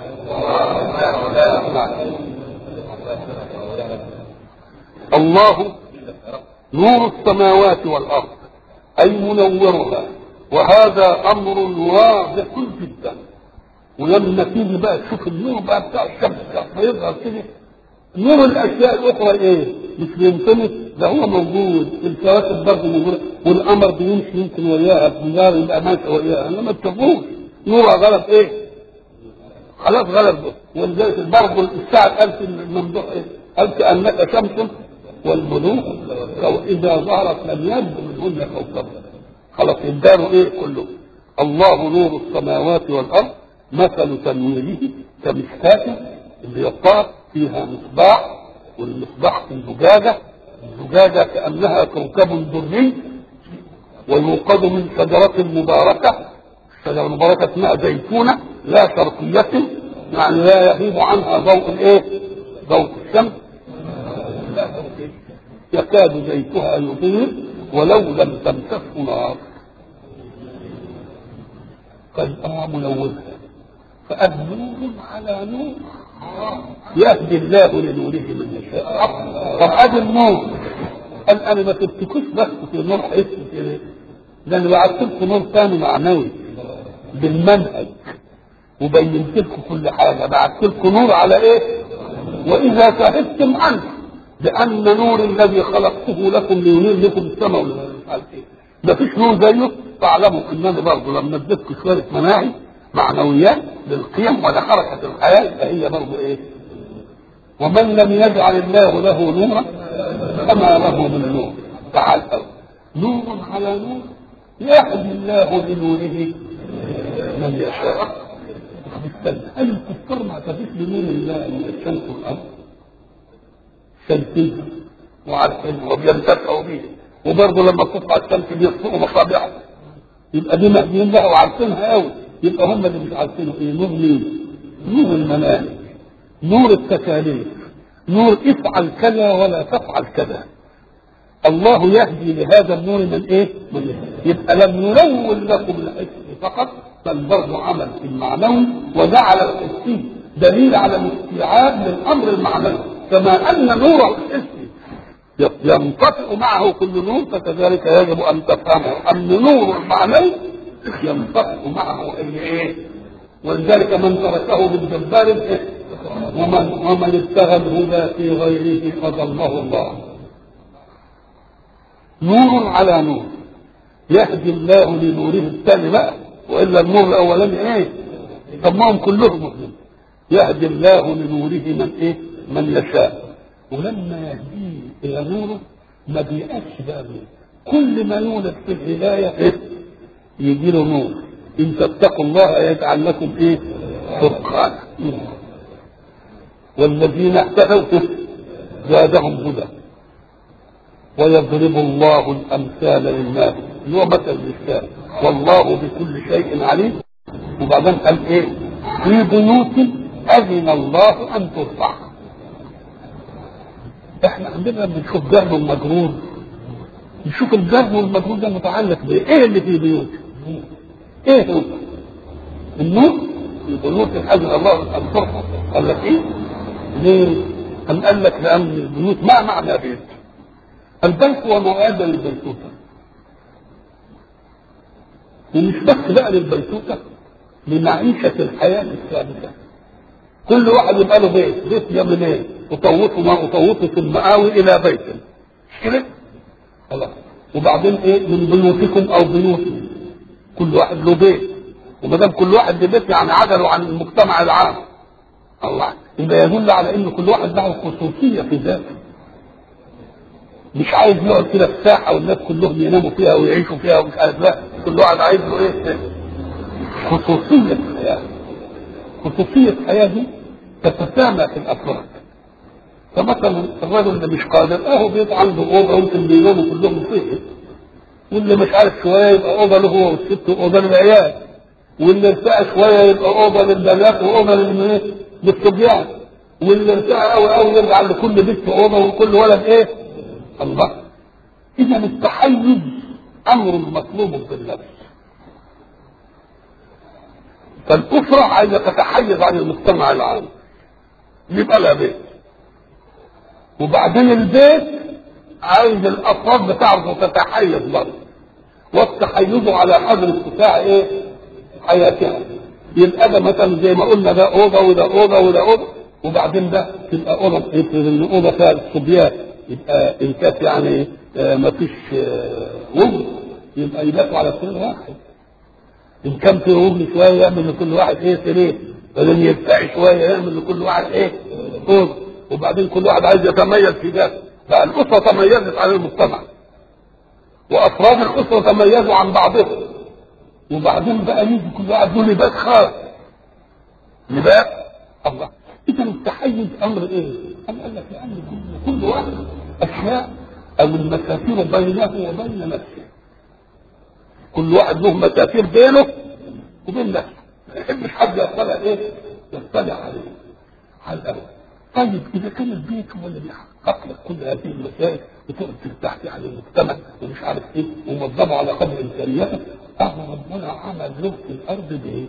الله نور السماوات والارض اي منورها وهذا امر واضح جدا ولما تيجي بقى تشوف النور بقى بتاع الشمس يظهر كده نور الاشياء الاخرى ايه؟ مش بينطمس ده هو موجود الكواكب برضه موجوده والقمر بيمشي يمكن وياها النار يبقى ماشي وياها انما ما تشوفوش نورها غلب ايه؟ خلاص غلب ولذلك برضه الساعه قالت الممدوح ايه؟ قال كانك شمس والملوك اذا ظهرت لم يبدو منهن كوكب خلاص الدار ايه كله الله نور السماوات والارض مثل تنويره كمشكاة اللي يطار فيها مصباح والمصباح في الزجاجة الزجاجة كأنها كوكب دري ويوقد من شجرة مباركة الشجرة المباركة اسمها زيتونة لا شرقية يعني لا يغيب عنها ضوء الايه؟ ضوء الشمس يكاد زيتها يضيء ولو لم تمسسه نار فالأمر منورها فقال نور على نور يهدي الله لنوره من يشاء طب ادي النور قال انا ما تبتكوش بس في نور حس كده ده انا بعت لكم نور ثاني معنوي بالمنهج وبينت لكم كل حاجه بعت لكم نور على ايه؟ واذا شهدتم عنه لان نور الذي خلقته لكم لينير لكم السماء ولا مش عارف ايه ما فيش نور زيه فاعلموا انني برضه لما اديتكم شويه مناهج معنويات للقيم ولحركة الحياة فهي برضه ايه؟ ومن لم يجعل الله له نورا فما له من نور تعال نور على نور يهدي الله لنوره من يشاء هل الكفار ما اعتدت بنور الله من الشمس والارض؟ شمسين وعارفين وبينتفعوا به وبرضه لما تطلع الشمس بيطفئوا مصابيحهم يبقى دي مهديين لها وعارفينها قوي يبقى هم اللي مش عارفينه ايه نور مين؟ نور المناهج نور التكاليف نور افعل كذا ولا تفعل كذا الله يهدي لهذا النور من ايه؟ من يبقى لم ينور لكم الحس فقط بل برضه عمل في المعنوي وجعل الحسي دليل على الاستيعاب للامر المعنوي كما ان نور الحس ينطفئ معه كل نور فكذلك يجب ان تفهموا ان نور المعنوي ينطفئ معه اي ايه ولذلك من تركه بالجبار إيه؟ ومن ومن ابتغى الهدى في غيره فضله الله نور على نور يهدي الله لنوره الثاني بقى والا النور الاولاني ايه طب ما هم كلهم مؤمنين يهدي الله لنوره من ايه من يشاء ولما يهديه الى نوره ما بيأسش بقى منه كل ما يولد في الهدايه إيه؟ يجي له نور ان تتقوا الله يجعل لكم ايه فرقانا والذين اهتدوا زادهم هدى ويضرب الله الامثال للناس اللي هو مثل الاسلام والله بكل شيء عليم وبعدين قال ايه في بيوت اذن الله ان ترفع احنا عندنا بنشوف جهل المجرور نشوف الجهل والمجرور ده متعلق بايه ايه اللي في بيوت ايه هو النور البيوت اذن الله ان ترفع قال لك ايه ليه أم قال لك لأن البيوت ما معنى بيت البيت هو مواد للبيتوتة ومش بس بقى للبيتوتة لمعيشة الحياة الثابتة كل واحد يبقى له بيت بيت يعمل ايه أطوفه ما أطوفه في المآوي إلى بيت مش كده خلاص وبعدين ايه من بيوتكم أو بيوتي كل واحد له بيت وما دام كل واحد له بيت يعني عدلوا عن المجتمع العام الله يبقى يدل على ان كل واحد له خصوصيه في ذاته مش عايز يقعد كده في ساحه والناس كلهم يناموا فيها ويعيشوا فيها ومش عارف لا كل واحد عايز له ايه خصوصيه الحياه خصوصيه الحياه دي تتسامى في الافراد فمثلا الرجل اللي مش قادر اهو بيت عنده اوضه يمكن بيناموا كلهم فيه واللي مش عارف شويه يبقى اوضه له هو والست واوضه للعيال واللي ارتاح شويه يبقى اوضه للبنات واوضه للمنات بالصبيان واللي ارتاح قوي قوي يرجع لكل بنت اوضه وكل ولد ايه؟ الله اذا التحيز امر مطلوب بالنفس فالاسره عايزه تتحيز عن المجتمع العام يبقى لها بيت وبعدين البيت عايز الافراد بتاعته تتحيز برضه والتحيز على قدر اتساع ايه؟ حياتها يبقى ده مثلا زي ما قلنا ده اوضه وده اوضه وده اوضه وبعدين ده تبقى اوضه افرض ان اوضه فيها الصبيان يبقى ان كانت يعني آه ما فيش آه وجه يبقى يباتوا على سرير واحد ان كان في وجه شويه يعمل لكل واحد ايه سرير بعدين يرتاح شويه يعمل لكل واحد ايه اوضه وبعدين كل واحد عايز يتميز في ذاته بقى الاسره تميزت عن المجتمع وافراد الاسره تميزوا عن بعضهم وبعدين بقى يجي كل واحد له لباس خاص لباس الله اذا التحيز امر ايه؟ أم قال لك لان كل, كل واحد اشياء او المسافير بينه وبين نفسه كل واحد له مسافير بينه وبين نفسه ما يحبش حد يطلع ايه؟ يطلع عليه على الاول طيب اذا كان البيت هو اللي بيحقق لك كل هذه المسائل وتقعد ترتاح على المجتمع ومش عارف ايه وموظفه على قدر امكانياتك أهو ربنا عمل له في الأرض بيت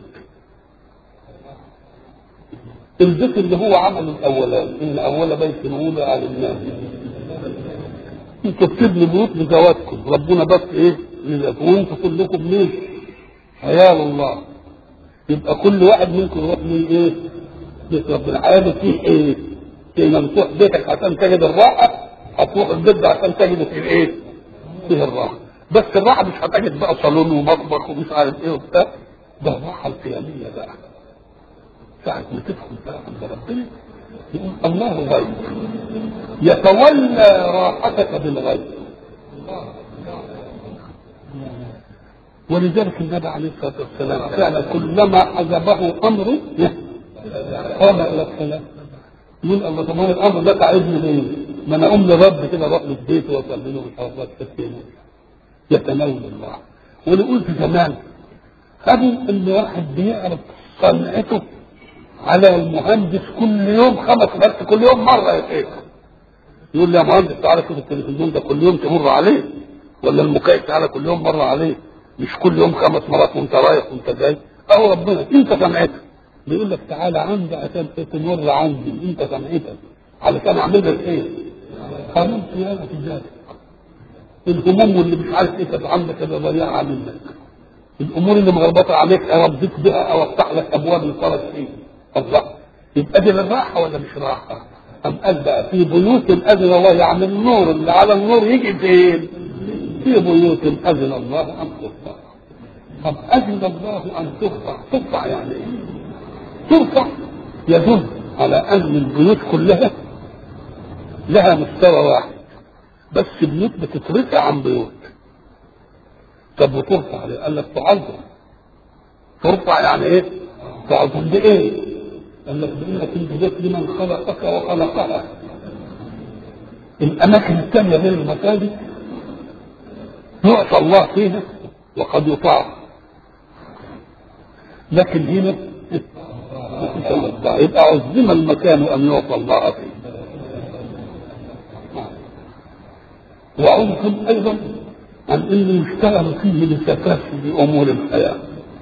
البيت اللي هو عمله الأولاني إن أول بيت وضع للناس انتوا بتبنوا بيوت بزواجكم ربنا بس ايه وانتوا كلكم ليه عيال الله يبقى كل واحد منكم يروح من ايه بيت ربنا عياله فيه ايه لما بتروح بيتك عشان تجد الراحه هتروح البيت ده عشان تجد فيه ايه فيه الراحه بس الراحه مش هتجد بقى صالون ومطبخ ومش عارف ايه وبتاع ده الراحه القياميه بقى ساعة ما تدخل بقى عند ربنا يقول الله غيب يتولى راحتك بالغيب ولذلك النبي عليه الصلاه والسلام فعلا كلما حجبه امره قام الى الصلاه يقول الله طب الامر ده تعبني ليه؟ ما انا ام لرب كده اروح للبيت واصلي له وحافظ يتناول الله وانا قلت زمان خدوا ان واحد بيعرف صنعته على المهندس كل يوم خمس بس كل يوم مره يا يقول لي يا مهندس تعالى شوف التلفزيون ده كل يوم تمر عليه ولا المكيف تعالى كل يوم مره عليه مش كل يوم خمس مرات وانت رايح وانت جاي اهو ربنا انت سمعتك بيقول لك تعالى عندي عشان تمر عندي انت سمعتك علشان اعمل لك ايه؟ قانون صيانه ذلك الهموم واللي مش عارف ايه كانت عندك اللي ضيعها منك الامور اللي مغلبطه عليك اربيك بها او افتح لك ابواب الفرج فيه الله يبقى دي الراحه ولا مش راحه؟ أم قال بقى في بيوت أذن الله يعني النور اللي على النور يجي فين؟ في بيوت أذن الله أن ترفع طب أذن الله أن ترفع ترفع يعني إيه؟ ترفع يدل على ان البيوت كلها لها مستوى واحد بس بيوت بتترفع عن بيوت طب وترفع ليه؟ قال لك تعظم ترفع يعني ايه؟ تعظم بايه؟ قال لك بانك انت جيت لمن خلقك وخلقها الاماكن الثانيه غير المساجد يعصى الله فيها وقد يطاع لكن هنا يبقى عزم المكان ان يعصى الله فيه وعزم ايضا عن انه يشتغل فيه لتكافؤ امور الحياه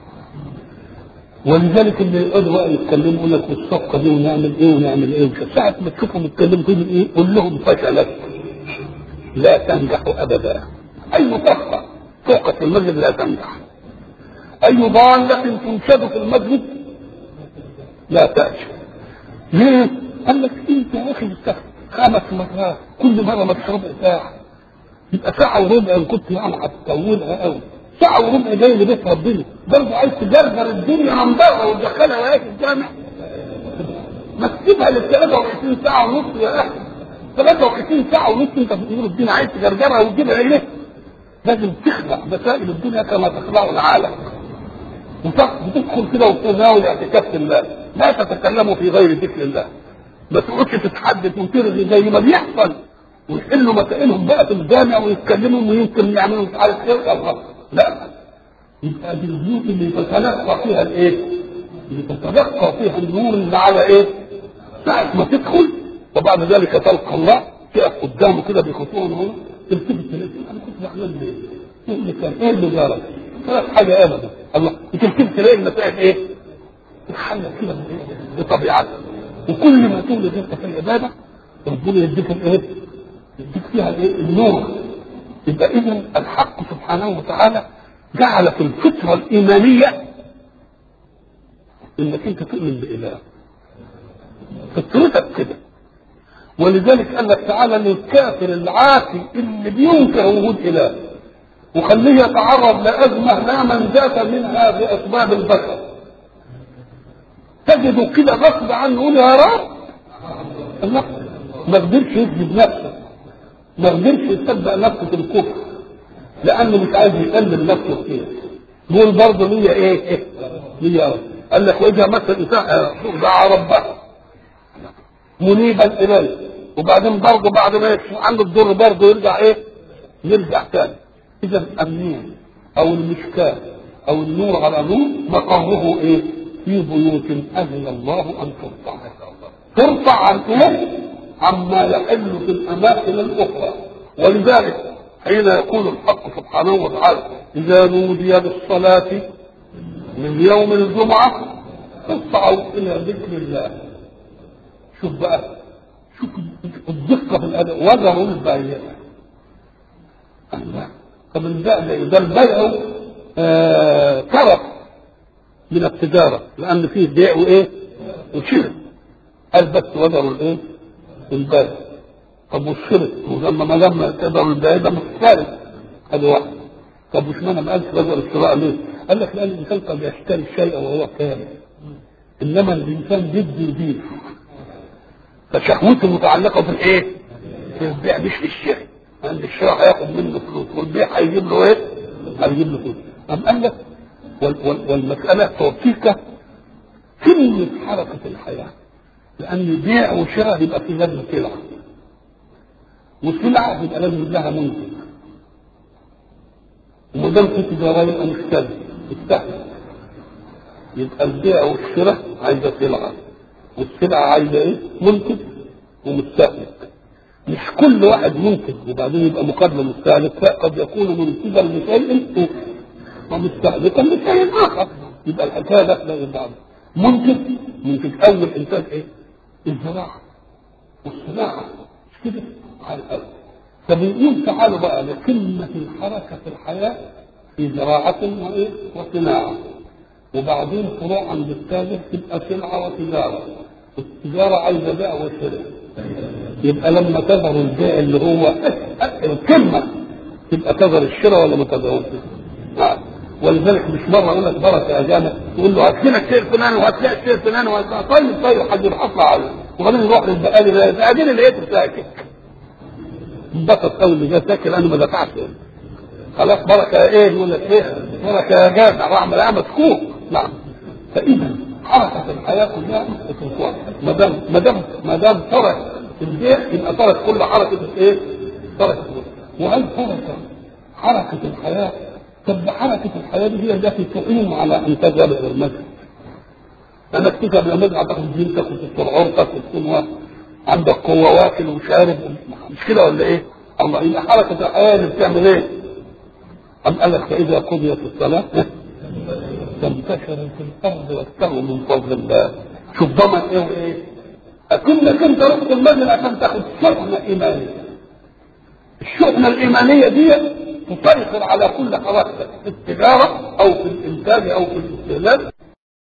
ولذلك اللي يقعدوا بقى يتكلموا يقول لك والصفقه دي ونعمل ايه ونعمل ايه ساعة ما تشوفهم يتكلموا كده ايه قول لهم فشلت لا تنجح ابدا اي صفقه فوقت في المسجد لا تنجح اي ضاله تنشد في المسجد لا تأتي ليه؟ قال لك انت يا اخي بتاخد خمس مرات كل مره ما تشرب ساعه يبقى ساعه وربع ان كنت يعني هتطولها قوي ساعه وربع جاي لبيت ربنا برضه عايز تجرجر الدنيا من بره وتدخلها وهي في الجامع ما تسيبها لل 23 ساعه ونص يا اخي 23 ساعه ونص انت بتقول الدنيا عايز تجرجرها وتجيبها ايه؟ لازم تخلع مسائل الدنيا كما تخلع العالم وتدخل كده وتناول اعتكاف الله لا تتكلموا في غير ذكر الله ما تقعدش تتحدث وترغي زي ما بيحصل ويحلوا مسائلهم بقى في الجامع ويتكلموا ويمكن يعملوا مش عارف ايه الله لا يبقى دي البيوت اللي تتلقى فيها الايه؟ اللي تتلقى فيها النور اللي على ايه؟ ساعة ما تدخل وبعد ذلك تلقى الله تقف قدامه كده بخطوه هنا تلتفت تلاقي انا كنت زعلان ليه؟ ايه اللي كان ايه اللي جرى؟ ثلاث حاجه ابدا الله وتلتفت تلاقي المسائل ايه؟ تتحلل كده بطبيعتها وكل ما تولد انت في العباده ربنا يديك الايه؟ يديك فيها الايه؟ النور يبقى اذا الحق سبحانه وتعالى جعل في الفطره الايمانيه انك انت تؤمن باله فطرتك كده ولذلك قال لك تعالى للكافر العاصي اللي بينكر وجود اله وخليه يتعرض لازمه لا منجاة منها باسباب البشر تجده كده غصب عنه يقول يا رب الله ما قدرش يجذب نفسه ما قدرش يصدق نفسه في الكفر لانه مش عايز يقلل نفسه كتير يقول برضه ليا ايه ايه ليا رب قال لك واذا مس الانسان دعا ربه منيبا اليه وبعدين برضه بعد ما يكشف عنه الضر برضه يرجع ايه؟ يرجع تاني اذا النور او المشكاه او النور على نور مقامه ايه؟ في بيوت اذن الله ان ترفع ترفع عن ايه؟ عما يحل في الاماكن الاخرى ولذلك حين يقول الحق سبحانه وتعالى اذا نودي للصلاه من يوم الجمعه فاسعوا الى ذكر الله شوف بقى شوف الدقة في الأداء وذروا البيع الله طب البيع ده ده البيع آه طرف من التجارة لأن فيه بيع وإيه؟ وشراء قال بس وذروا الإيه؟ البيع طب والشراء ولما ما لما تقدروا البيع ده مختلف هذا واحد طب وش معنى ما قالش وذروا الشراء ليه؟ قال لك لأن الإنسان قد يشتري الشيء وهو كامل إنما الإنسان بده يبيع فشهوته متعلقه في الايه؟ في البيع مش في الشراء لان الشراء هياخد منه فلوس والبيع هيجيب له ايه؟ هيجيب له فلوس أم قال لك وال وال والمسألة تعطيك كلمة حركة الحياة لأن بيع وشراء يبقى في لازم سلعة وسلعة يبقى لازم لها منتج وما دام في تجارة يبقى مشتري مستهلك يبقى البيع والشراء عايزة سلعة والسلعة عايزة ايه؟ منتج ومستهلك مش كل واحد منتج وبعدين يبقى مقابل مستهلك لا قد يكون منتجا لشيء ومستهلكا لشيء اخر يبقى الحكايه داخله في بعض منتج منتج اول انتاج ايه؟ الزراعه والصناعه مش كده؟ على الارض فبنقول تعالوا بقى لقمه الحركه في الحياه في زراعه وايه؟ وصناعه وبعدين فروع عند التاجر تبقى سلعة وتجارة التجارة عايزة بيع وشراء يبقى لما تظهر البيع اللي هو القمة تبقى تظهر الشراء ولا ما تظهرش؟ آه. ولذلك مش مره اقول لك بركه يا جامع تقول له هات لنا الشيء الفلاني وهات لنا الشيء الفلاني وهات لنا طيب طيب حد يروح اطلع عليه وبعدين نروح للبقالي ده بعدين لقيته ساكت انبسط قوي اللي جه ساكت لانه ما دفعش خلاص بركه ايه يقول لك ايه بركه يا جامع واعمل اعمل مسكوك نعم فاذا حركه الحياه كلها مسكوك ما دام ما دام ما دام ترك البيع يبقى ترك كل حركه ايه؟ ترك وهل ترك حركه الحياه طب حركه الحياه دي هي التي تعين على ان تذهب الى المسجد انك تذهب الى المسجد تاخد دين تاخد الطرعون تاخد تكون عندك قوه واكل وشارب مش كده ولا ايه؟ الله يبقى حركه الحياه اللي بتعمل ايه؟ أم قال لك فإذا قضيت الصلاة تنتشر في الأرض وابتغوا من فضل الله شوف ضمن إيه وإيه؟ أكنك أنت رحت المسجد عشان تاخد شحنة إيمانية الشحنة الإيمانية دي تسيطر على كل حركتك في التجارة أو في الإنتاج أو في الاستهلاك